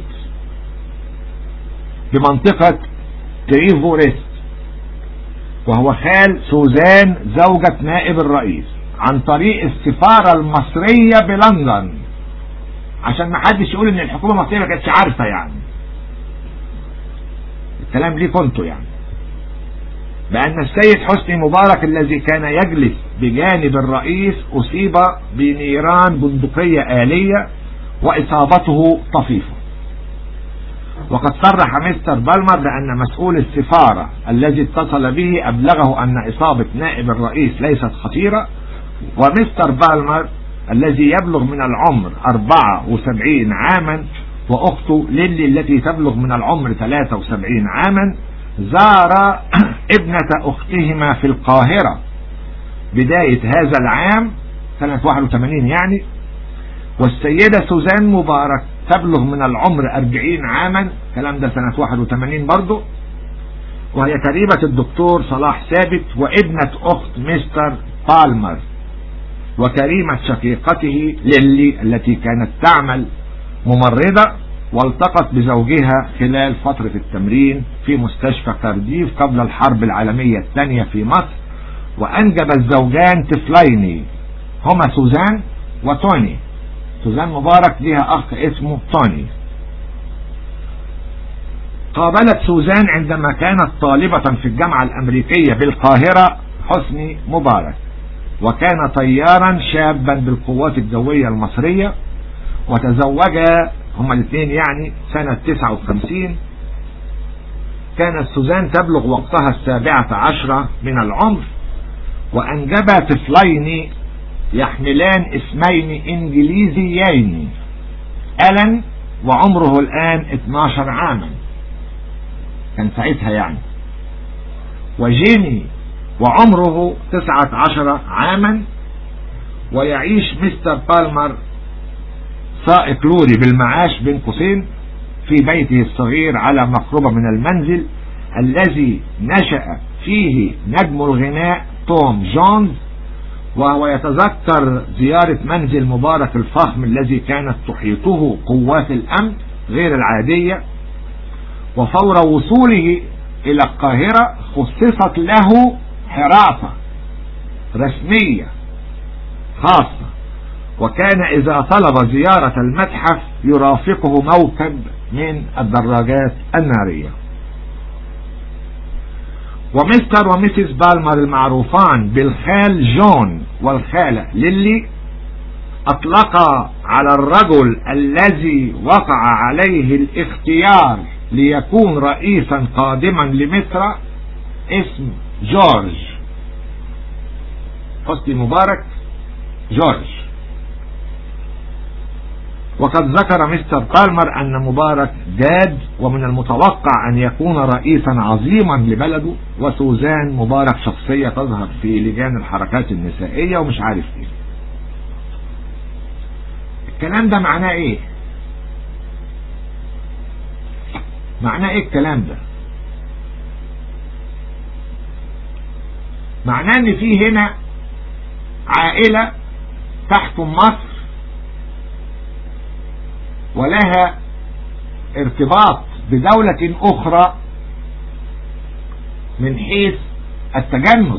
بمنطقة تريفوريست وهو خال سوزان زوجة نائب الرئيس عن طريق السفارة المصرية بلندن عشان ما حدش يقول ان الحكومة المصرية ما كانتش عارفة يعني الكلام ليه كنتوا يعني بأن السيد حسني مبارك الذي كان يجلس بجانب الرئيس أصيب بنيران بندقية آلية وإصابته طفيفة وقد صرح مستر بالمر بأن مسؤول السفارة الذي اتصل به أبلغه أن إصابة نائب الرئيس ليست خطيرة ومستر بالمر الذي يبلغ من العمر 74 عاما وأخته ليلي التي تبلغ من العمر 73 عاما زار ابنة أختهما في القاهرة بداية هذا العام سنة 81 يعني والسيدة سوزان مبارك تبلغ من العمر 40 عاما كلام ده سنة 81 برضو وهي قريبة الدكتور صلاح ثابت وابنة أخت مستر بالمر وكريمة شقيقته ليلي التي كانت تعمل ممرضة والتقت بزوجها خلال فترة التمرين في مستشفى كارديف قبل الحرب العالمية الثانية في مصر وأنجب الزوجان طفلين هما سوزان وتوني سوزان مبارك لها أخ اسمه توني قابلت سوزان عندما كانت طالبة في الجامعة الأمريكية بالقاهرة حسني مبارك وكان طيارا شابا بالقوات الجوية المصرية وتزوجا هما الاثنين يعني سنة 59 كانت سوزان تبلغ وقتها السابعة عشرة من العمر وأنجبا طفلين يحملان اسمين إنجليزيين ألن وعمره الآن 12 عاما كان ساعتها يعني وجيمي وعمره 19 عاما ويعيش مستر بالمر سائق لوري بالمعاش بين قوسين في بيته الصغير على مقربة من المنزل الذي نشأ فيه نجم الغناء توم جونز وهو يتذكر زيارة منزل مبارك الفخم الذي كانت تحيطه قوات الأمن غير العادية وفور وصوله إلى القاهرة خصصت له حراسة رسمية خاصة وكان إذا طلب زيارة المتحف يرافقه موكب من الدراجات النارية ومستر وميسيس بالمر المعروفان بالخال جون والخالة ليلي أطلق على الرجل الذي وقع عليه الاختيار ليكون رئيسا قادما لمصر اسم جورج حسني مبارك جورج وقد ذكر مستر بالمر أن مبارك جاد ومن المتوقع أن يكون رئيسا عظيما لبلده وسوزان مبارك شخصية تظهر في لجان الحركات النسائية ومش عارف ايه الكلام ده معناه ايه معناه ايه الكلام ده معناه ان في هنا عائلة تحكم مصر ولها ارتباط بدولة أخرى من حيث التجنس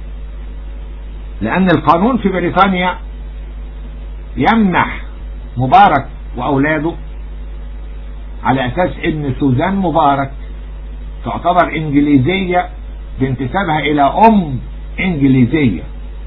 لأن القانون في بريطانيا يمنح مبارك وأولاده على أساس أن سوزان مبارك تعتبر إنجليزية بانتسابها إلى أم انجليزية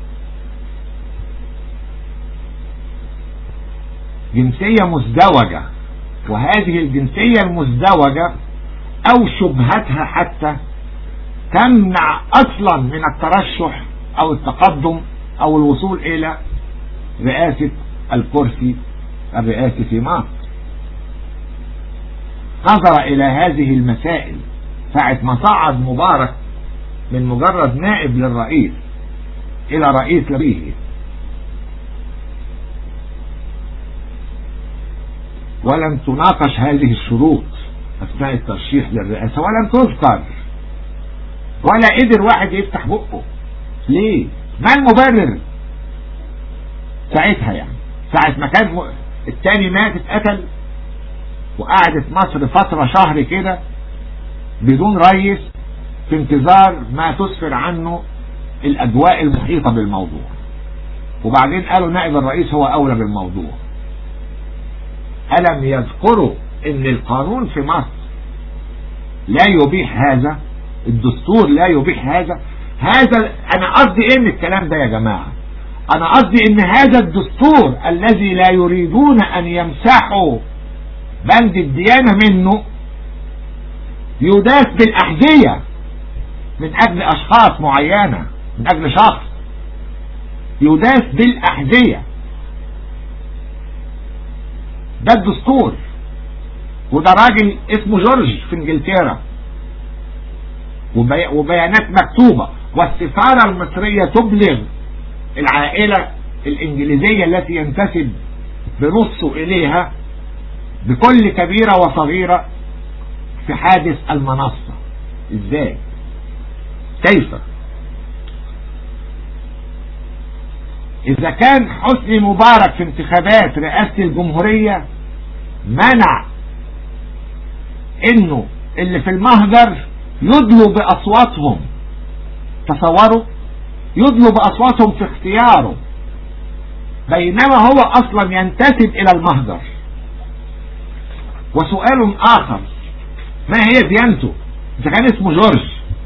جنسية مزدوجة وهذه الجنسية المزدوجة او شبهتها حتى تمنع اصلا من الترشح او التقدم او الوصول الى رئاسة الكرسي الرئاسي في مصر نظر الى هذه المسائل ساعة ما صعد مبارك من مجرد نائب للرئيس الى رئيس لبيه ولم تناقش هذه الشروط اثناء الترشيح للرئاسة ولم تذكر ولا قدر واحد يفتح بقه ليه ما المبرر ساعتها يعني ساعة ما كان التاني مات اتقتل وقعدت مصر فترة شهر كده بدون رئيس في انتظار ما تسفر عنه الاجواء المحيطة بالموضوع وبعدين قالوا نائب الرئيس هو اولى بالموضوع ألم يذكروا ان القانون في مصر لا يبيح هذا الدستور لا يبيح هذا هذا انا قصدي ايه من الكلام ده يا جماعة انا قصدي ان هذا الدستور الذي لا يريدون ان يمسحوا بند الديانة منه يداس بالاحذية من اجل اشخاص معينة من اجل شخص يداس بالاحذية ده الدستور وده راجل اسمه جورج في انجلترا وبيانات مكتوبة والسفارة المصرية تبلغ العائلة الانجليزية التي ينتسب بنصه اليها بكل كبيرة وصغيرة في حادث المنصة ازاي كيف اذا كان حسني مبارك في انتخابات رئاسة الجمهورية منع انه اللي في المهجر يدلوا باصواتهم تصوروا يدلوا باصواتهم في اختياره بينما هو اصلا ينتسب الى المهجر وسؤال اخر ما هي ديانته اذا كان اسمه جورج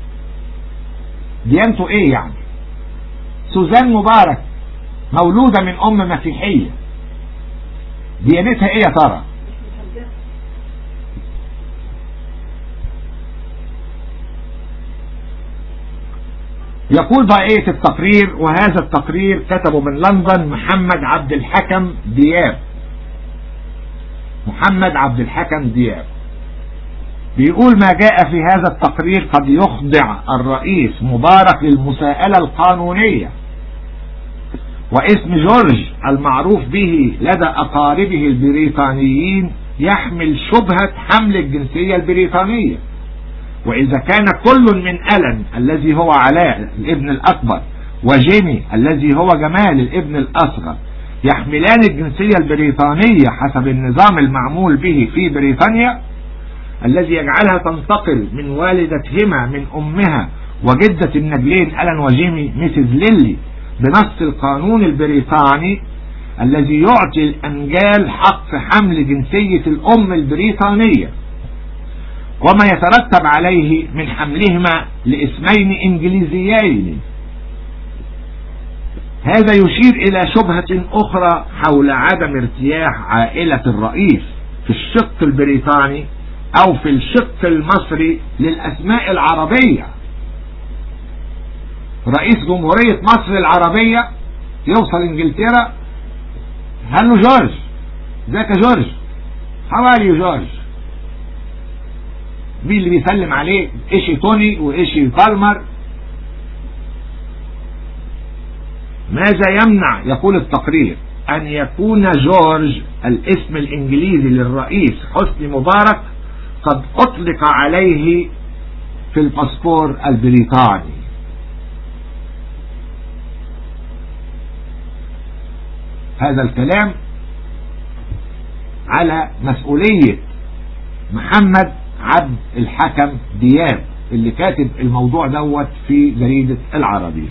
ديانته ايه يعني سوزان مبارك مولودة من ام مسيحية ديانتها ايه يا ترى يقول بقية التقرير وهذا التقرير كتبه من لندن محمد عبد الحكم دياب محمد عبد الحكم دياب بيقول ما جاء في هذا التقرير قد يخضع الرئيس مبارك للمساءلة القانونية واسم جورج المعروف به لدى أقاربه البريطانيين يحمل شبهة حمل الجنسية البريطانية وإذا كان كل من ألن الذي هو علاء الابن الأكبر وجيمي الذي هو جمال الابن الأصغر يحملان الجنسية البريطانية حسب النظام المعمول به في بريطانيا الذي يجعلها تنتقل من والدتهما من أمها وجدة النجلين ألن وجيمي ميسيز ليلي بنص القانون البريطاني الذي يعطي الأنجال حق حمل جنسية الأم البريطانية وما يترتب عليه من حملهما لاسمين انجليزيين هذا يشير الى شبهة اخرى حول عدم ارتياح عائلة الرئيس في الشق البريطاني او في الشق المصري للاسماء العربية رئيس جمهورية مصر العربية يوصل انجلترا هنو جورج ذاك جورج حوالي جورج مين اللي بيسلم عليه ايشي توني وايشي بالمر ماذا يمنع يقول التقرير ان يكون جورج الاسم الانجليزي للرئيس حسني مبارك قد اطلق عليه في الباسبور البريطاني هذا الكلام على مسؤولية محمد عبد الحكم دياب اللي كاتب الموضوع دوت في جريدة العربية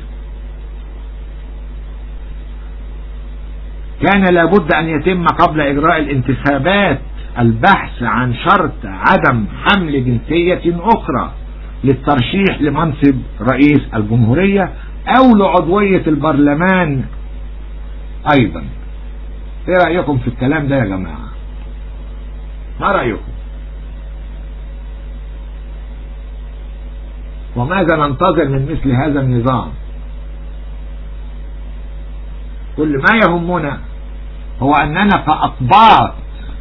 كان لابد ان يتم قبل اجراء الانتخابات البحث عن شرط عدم حمل جنسية اخرى للترشيح لمنصب رئيس الجمهورية او لعضوية البرلمان ايضا ايه رأيكم في الكلام ده يا جماعة ما رأيكم وماذا ننتظر من مثل هذا النظام كل ما يهمنا هو أننا كأقباط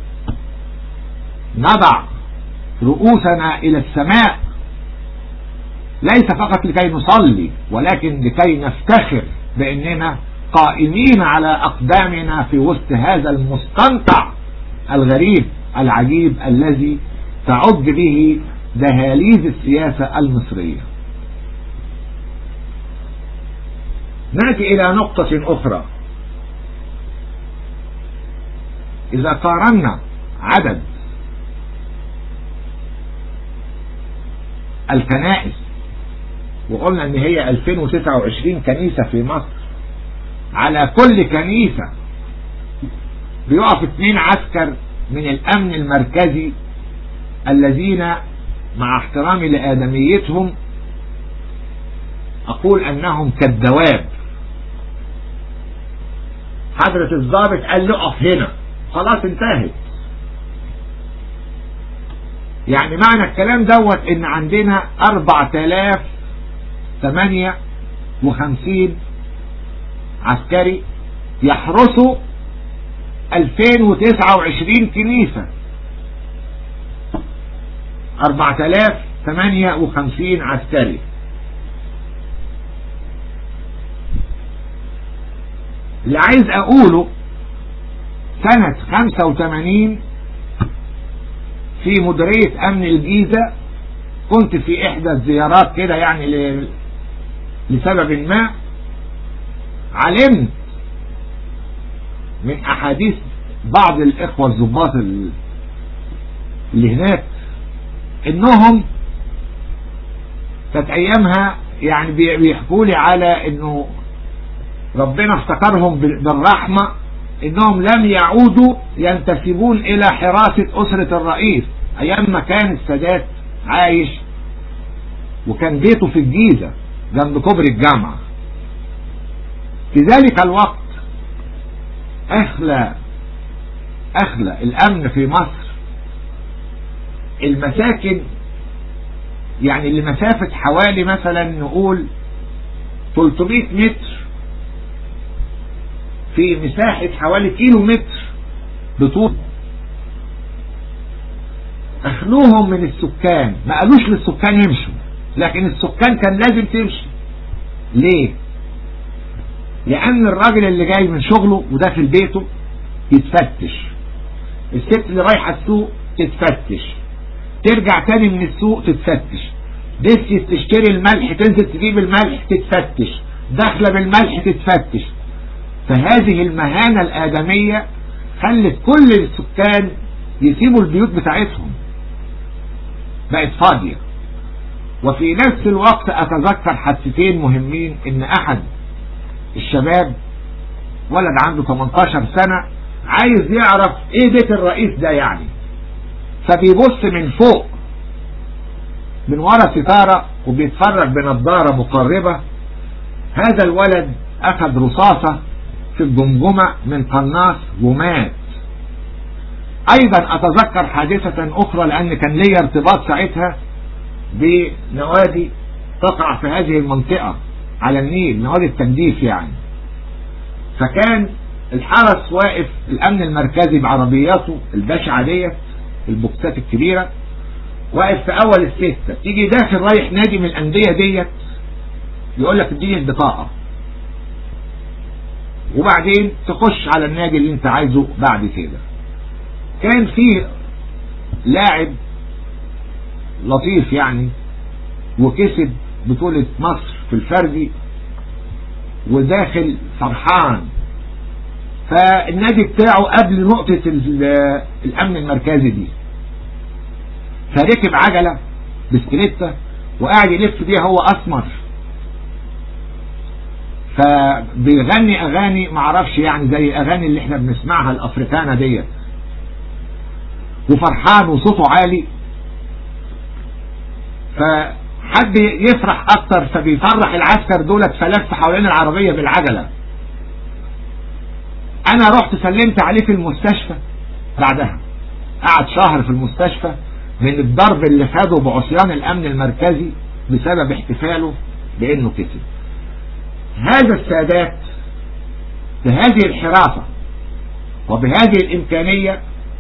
نضع رؤوسنا إلى السماء ليس فقط لكي نصلي ولكن لكي نفتخر بأننا قائمين على أقدامنا في وسط هذا المستنطع الغريب العجيب الذي تعد به دهاليز السياسة المصرية نأتي إلى نقطة أخرى إذا قارنا عدد الكنائس وقلنا ان هي 2029 كنيسة في مصر على كل كنيسة بيقف اثنين عسكر من الامن المركزي الذين مع احترامي لآدميتهم اقول انهم كالدواب حضرة الضابط قال له اقف هنا خلاص انتهت يعني معنى الكلام دوت ان عندنا اربع تلاف ثمانية وخمسين عسكري يحرسوا الفين وتسعة وعشرين كنيسة اربع تلاف ثمانية وخمسين عسكري اللي عايز اقوله سنة 85 في مديرية امن الجيزة كنت في احدى الزيارات كده يعني ل... لسبب ما علمت من احاديث بعض الاخوة الضباط اللي هناك انهم كانت ايامها يعني بيحكوا لي على انه ربنا افتكرهم بالرحمة انهم لم يعودوا ينتسبون الى حراسة اسرة الرئيس ايام ما كان السادات عايش وكان بيته في الجيزة جنب كوبري الجامعة في ذلك الوقت اخلى اخلى الامن في مصر المساكن يعني لمسافة حوالي مثلا نقول 300 متر في مساحة حوالي كيلو متر بطول اخلوهم من السكان ما قالوش للسكان يمشوا لكن السكان كان لازم تمشي ليه لان الراجل اللي جاي من شغله وداخل بيته يتفتش الست اللي رايحة السوق تتفتش ترجع تاني من السوق تتفتش دسيت تشتري الملح تنزل تجيب الملح تتفتش داخله بالملح تتفتش فهذه المهانة الآدمية خلت كل السكان يسيبوا البيوت بتاعتهم بقت فاضية وفي نفس الوقت أتذكر حادثتين مهمين إن أحد الشباب ولد عنده 18 سنة عايز يعرف إيه بيت الرئيس ده يعني فبيبص من فوق من ورا ستارة وبيتفرج بنظارة مقربة هذا الولد أخذ رصاصة في الجمجمة من قناص ومات ايضا اتذكر حادثة اخرى لان كان لي ارتباط ساعتها بنوادي تقع في هذه المنطقة على النيل نوادي التنديف يعني فكان الحرس واقف الامن المركزي بعربياته البشعة ديت البوكسات الكبيرة واقف في اول الستة تيجي داخل رايح نادي من الاندية ديت يقول لك اديني البطاقة وبعدين تخش على النادي اللي انت عايزه بعد كده كان في لاعب لطيف يعني وكسب بطولة مصر في الفردي وداخل فرحان فالنادي بتاعه قبل نقطة الامن المركزي دي فركب عجلة بسكليتة وقاعد يلف بيها هو اسمر فبيغني اغاني معرفش يعني زي اغاني اللي احنا بنسمعها الافريكانة ديت وفرحان وصوته عالي حد يفرح اكتر فبيفرح العسكر دولت فلف حوالين العربية بالعجلة انا رحت سلمت عليه في المستشفى بعدها قعد شهر في المستشفى من الضرب اللي خده بعصيان الامن المركزي بسبب احتفاله بانه كسب هذا السادات بهذه الحراسة وبهذه الامكانية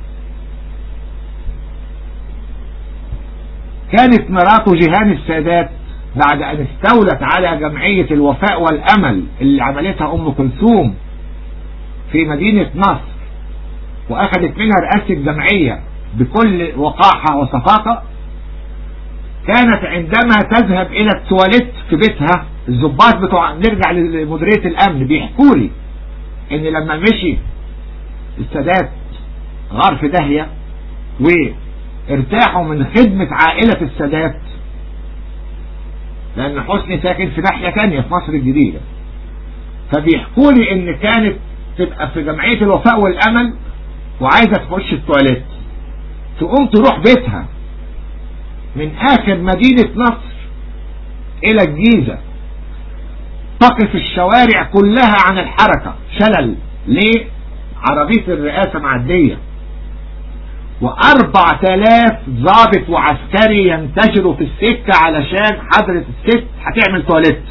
كانت مراته جيهان السادات بعد ان استولت على جمعية الوفاء والامل اللي عملتها ام كلثوم في مدينة نصر واخذت منها رئاسة الجمعية بكل وقاحة وصفاقة كانت عندما تذهب الى التواليت في بيتها الضباط بتوع نرجع لمديرية الامن بيحكوا لي ان لما مشي السادات غار في داهية وارتاحوا من خدمة عائلة السادات لان حسني ساكن في ناحية تانية في مصر الجديدة فبيحكوا لي ان كانت تبقى في جمعية الوفاء والامل وعايزة تخش التواليت تقوم تروح بيتها من اخر مدينة نصر الى الجيزة تقف الشوارع كلها عن الحركة شلل ليه عربية الرئاسة معدية واربع تلاف ضابط وعسكري ينتشروا في السكة علشان حضرة الست هتعمل تواليت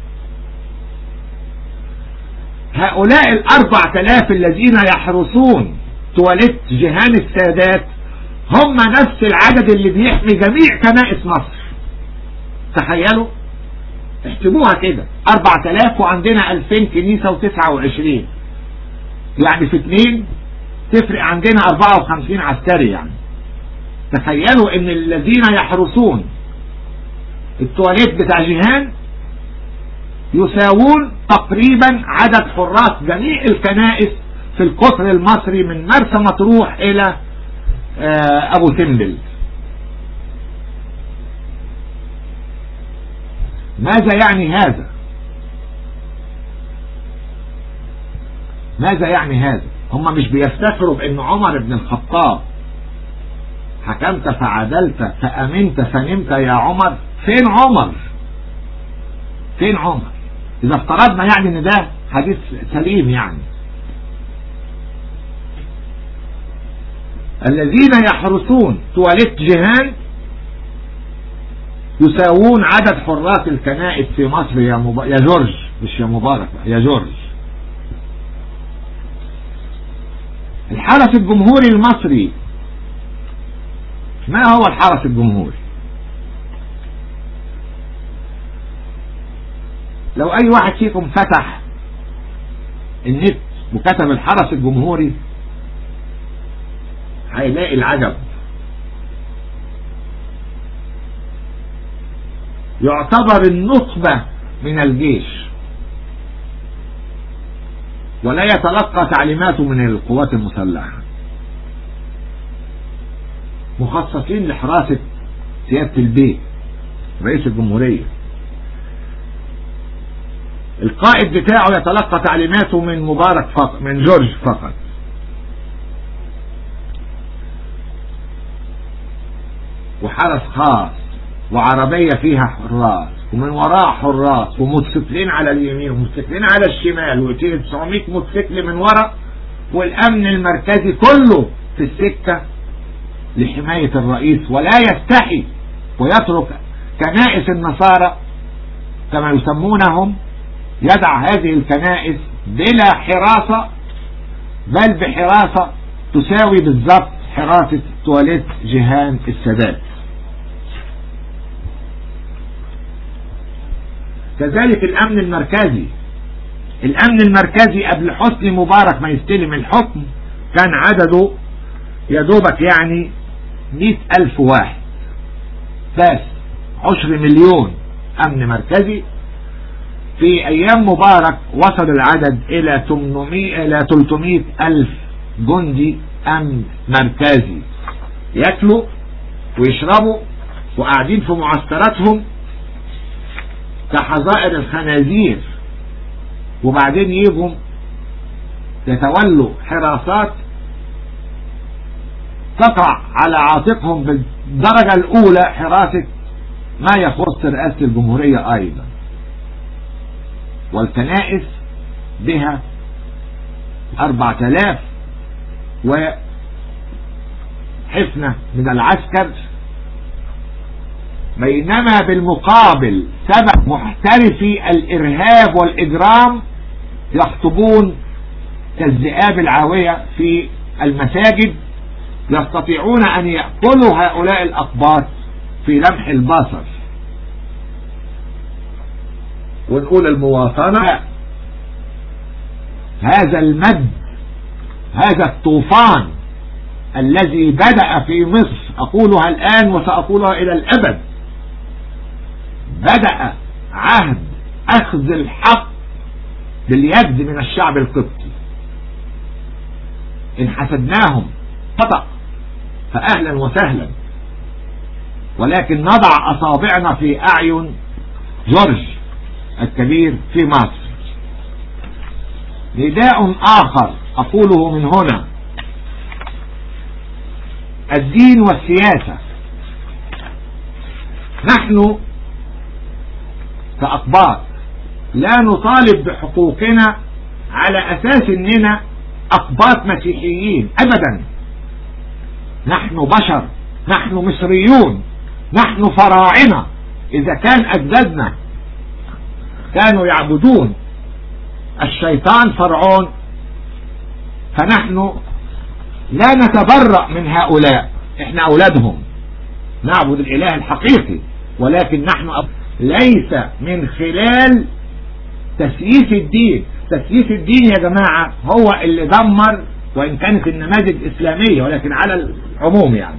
هؤلاء الاربع تلاف الذين يحرسون تواليت جهان السادات هم نفس العدد اللي بيحمي جميع كنائس مصر تخيلوا احسبوها كده 4000 وعندنا 2000 كنيسة و29 يعني في اثنين تفرق عندنا 54 عسكري يعني تخيلوا ان الذين يحرسون التواليت بتاع جيهان يساوون تقريبا عدد حراس جميع الكنائس في القطر المصري من مرسى مطروح الى ابو سمبل ماذا يعني هذا ماذا يعني هذا هم مش بيفتخروا بان عمر بن الخطاب حكمت فعدلت فامنت فنمت يا عمر فين عمر فين عمر اذا افترضنا يعني ان ده حديث سليم يعني الذين يحرسون تواليت جهان يساوون عدد حراس الكنائس في مصر يا, مب... يا جورج مش يا مبارك يا جورج الحرس الجمهوري المصري ما هو الحرس الجمهوري لو اي واحد فيكم فتح النت وكتب الحرس الجمهوري هيلاقي العجب يعتبر النخبة من الجيش ولا يتلقى تعليماته من القوات المسلحة مخصصين لحراسة سيادة البيت رئيس الجمهورية القائد بتاعه يتلقى تعليماته من مبارك فقط من جورج فقط وحرس خاص وعربية فيها حراس ومن وراء حراس وموتوسيكلين على اليمين وموتوسيكلين على الشمال و900 موتوسيكل من وراء والامن المركزي كله في السكة لحماية الرئيس ولا يستحي ويترك كنائس النصارى كما يسمونهم يدع هذه الكنائس بلا حراسة بل بحراسة تساوي بالضبط حراسة تواليت جهان السادات كذلك الامن المركزي الامن المركزي قبل حسني مبارك ما يستلم الحكم كان عدده يدوبك يعني مئة الف واحد بس عشر مليون امن مركزي في ايام مبارك وصل العدد الى 800 الى 300 الف جندي امن مركزي ياكلوا ويشربوا وقاعدين في معسكراتهم كحظائر الخنازير وبعدين يجوا يتولوا حراسات تقع على عاتقهم بالدرجة الأولى حراسة ما يخص رئاسة الجمهورية أيضا والكنائس بها أربعة آلاف وحفنة من العسكر بينما بالمقابل سبب محترفي الإرهاب والإجرام يخطبون كالذئاب العاوية في المساجد يستطيعون أن يأكلوا هؤلاء الأقباط في لمح البصر ونقول المواطنة هذا المد هذا الطوفان الذي بدأ في مصر أقولها الآن وسأقولها إلى الأبد بدأ عهد أخذ الحق باليد من الشعب القبطي إن حسدناهم خطأ فأهلا وسهلا ولكن نضع أصابعنا في أعين جورج الكبير في مصر نداء آخر أقوله من هنا الدين والسياسة نحن كأقباط لا نطالب بحقوقنا على أساس أننا أقباط مسيحيين أبدا نحن بشر نحن مصريون نحن فراعنة إذا كان أجدادنا كانوا يعبدون الشيطان فرعون فنحن لا نتبرأ من هؤلاء احنا أولادهم نعبد الإله الحقيقي ولكن نحن ليس من خلال تسييس الدين تسييس الدين يا جماعة هو اللي دمر وإن كانت النماذج إسلامية ولكن على العموم يعني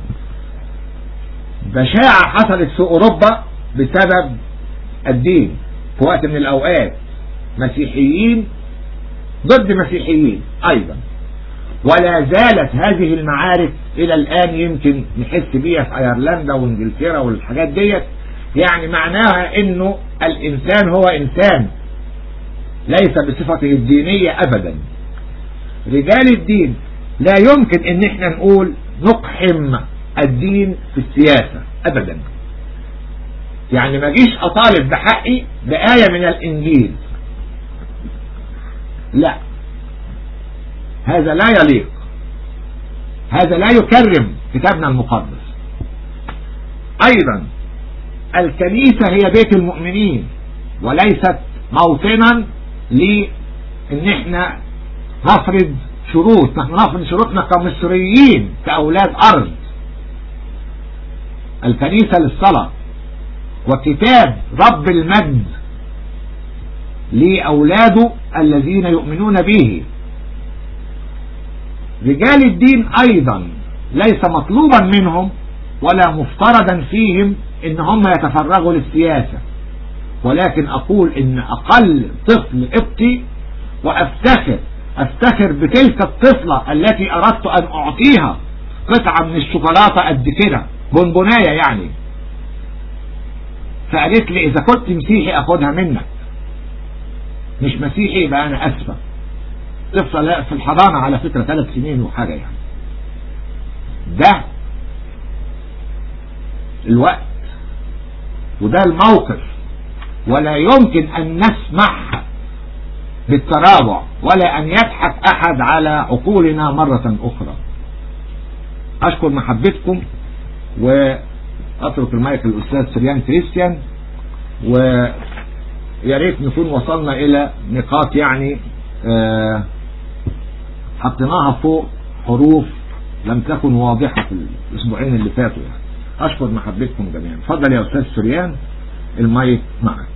بشاعة حصلت في أوروبا بسبب الدين في وقت من الأوقات مسيحيين ضد مسيحيين أيضا ولا زالت هذه المعارك إلى الآن يمكن نحس بيها في أيرلندا وإنجلترا والحاجات ديت يعني معناها إنه الإنسان هو إنسان ليس بصفته الدينية أبدا رجال الدين لا يمكن إن احنا نقول نقحم الدين في السياسة أبدا يعني ما جيش أطالب بحقي بآية من الإنجيل لا هذا لا يليق هذا لا يكرم كتابنا المقدس أيضا الكنيسة هي بيت المؤمنين وليست موطنا لان احنا نفرض شروط نحن نفرض شروطنا كمصريين كأولاد أرض الكنيسة للصلاة وكتاب رب المجد لأولاده الذين يؤمنون به رجال الدين أيضا ليس مطلوبا منهم ولا مفترضا فيهم ان هم يتفرغوا للسياسة ولكن اقول ان اقل طفل ابتي وافتخر افتخر بتلك الطفلة التي اردت ان اعطيها قطعة من الشوكولاتة قد كده بونبوناية يعني فقالت لي اذا كنت مسيحي اخدها منك مش مسيحي يبقى انا اسفة طفلة في الحضانة على فكرة ثلاث سنين وحاجة يعني ده الوقت وده الموقف ولا يمكن أن نسمح بالتراجع ولا أن يضحك أحد على عقولنا مرة أخرى أشكر محبتكم وأترك المايك للأستاذ سريان كريستيان ويا ريت نكون وصلنا إلى نقاط يعني آه حطيناها فوق حروف لم تكن واضحة في الأسبوعين اللي فاتوا يعني أشكر محبتكم جميعا اتفضل يا أستاذ سريان المايك معك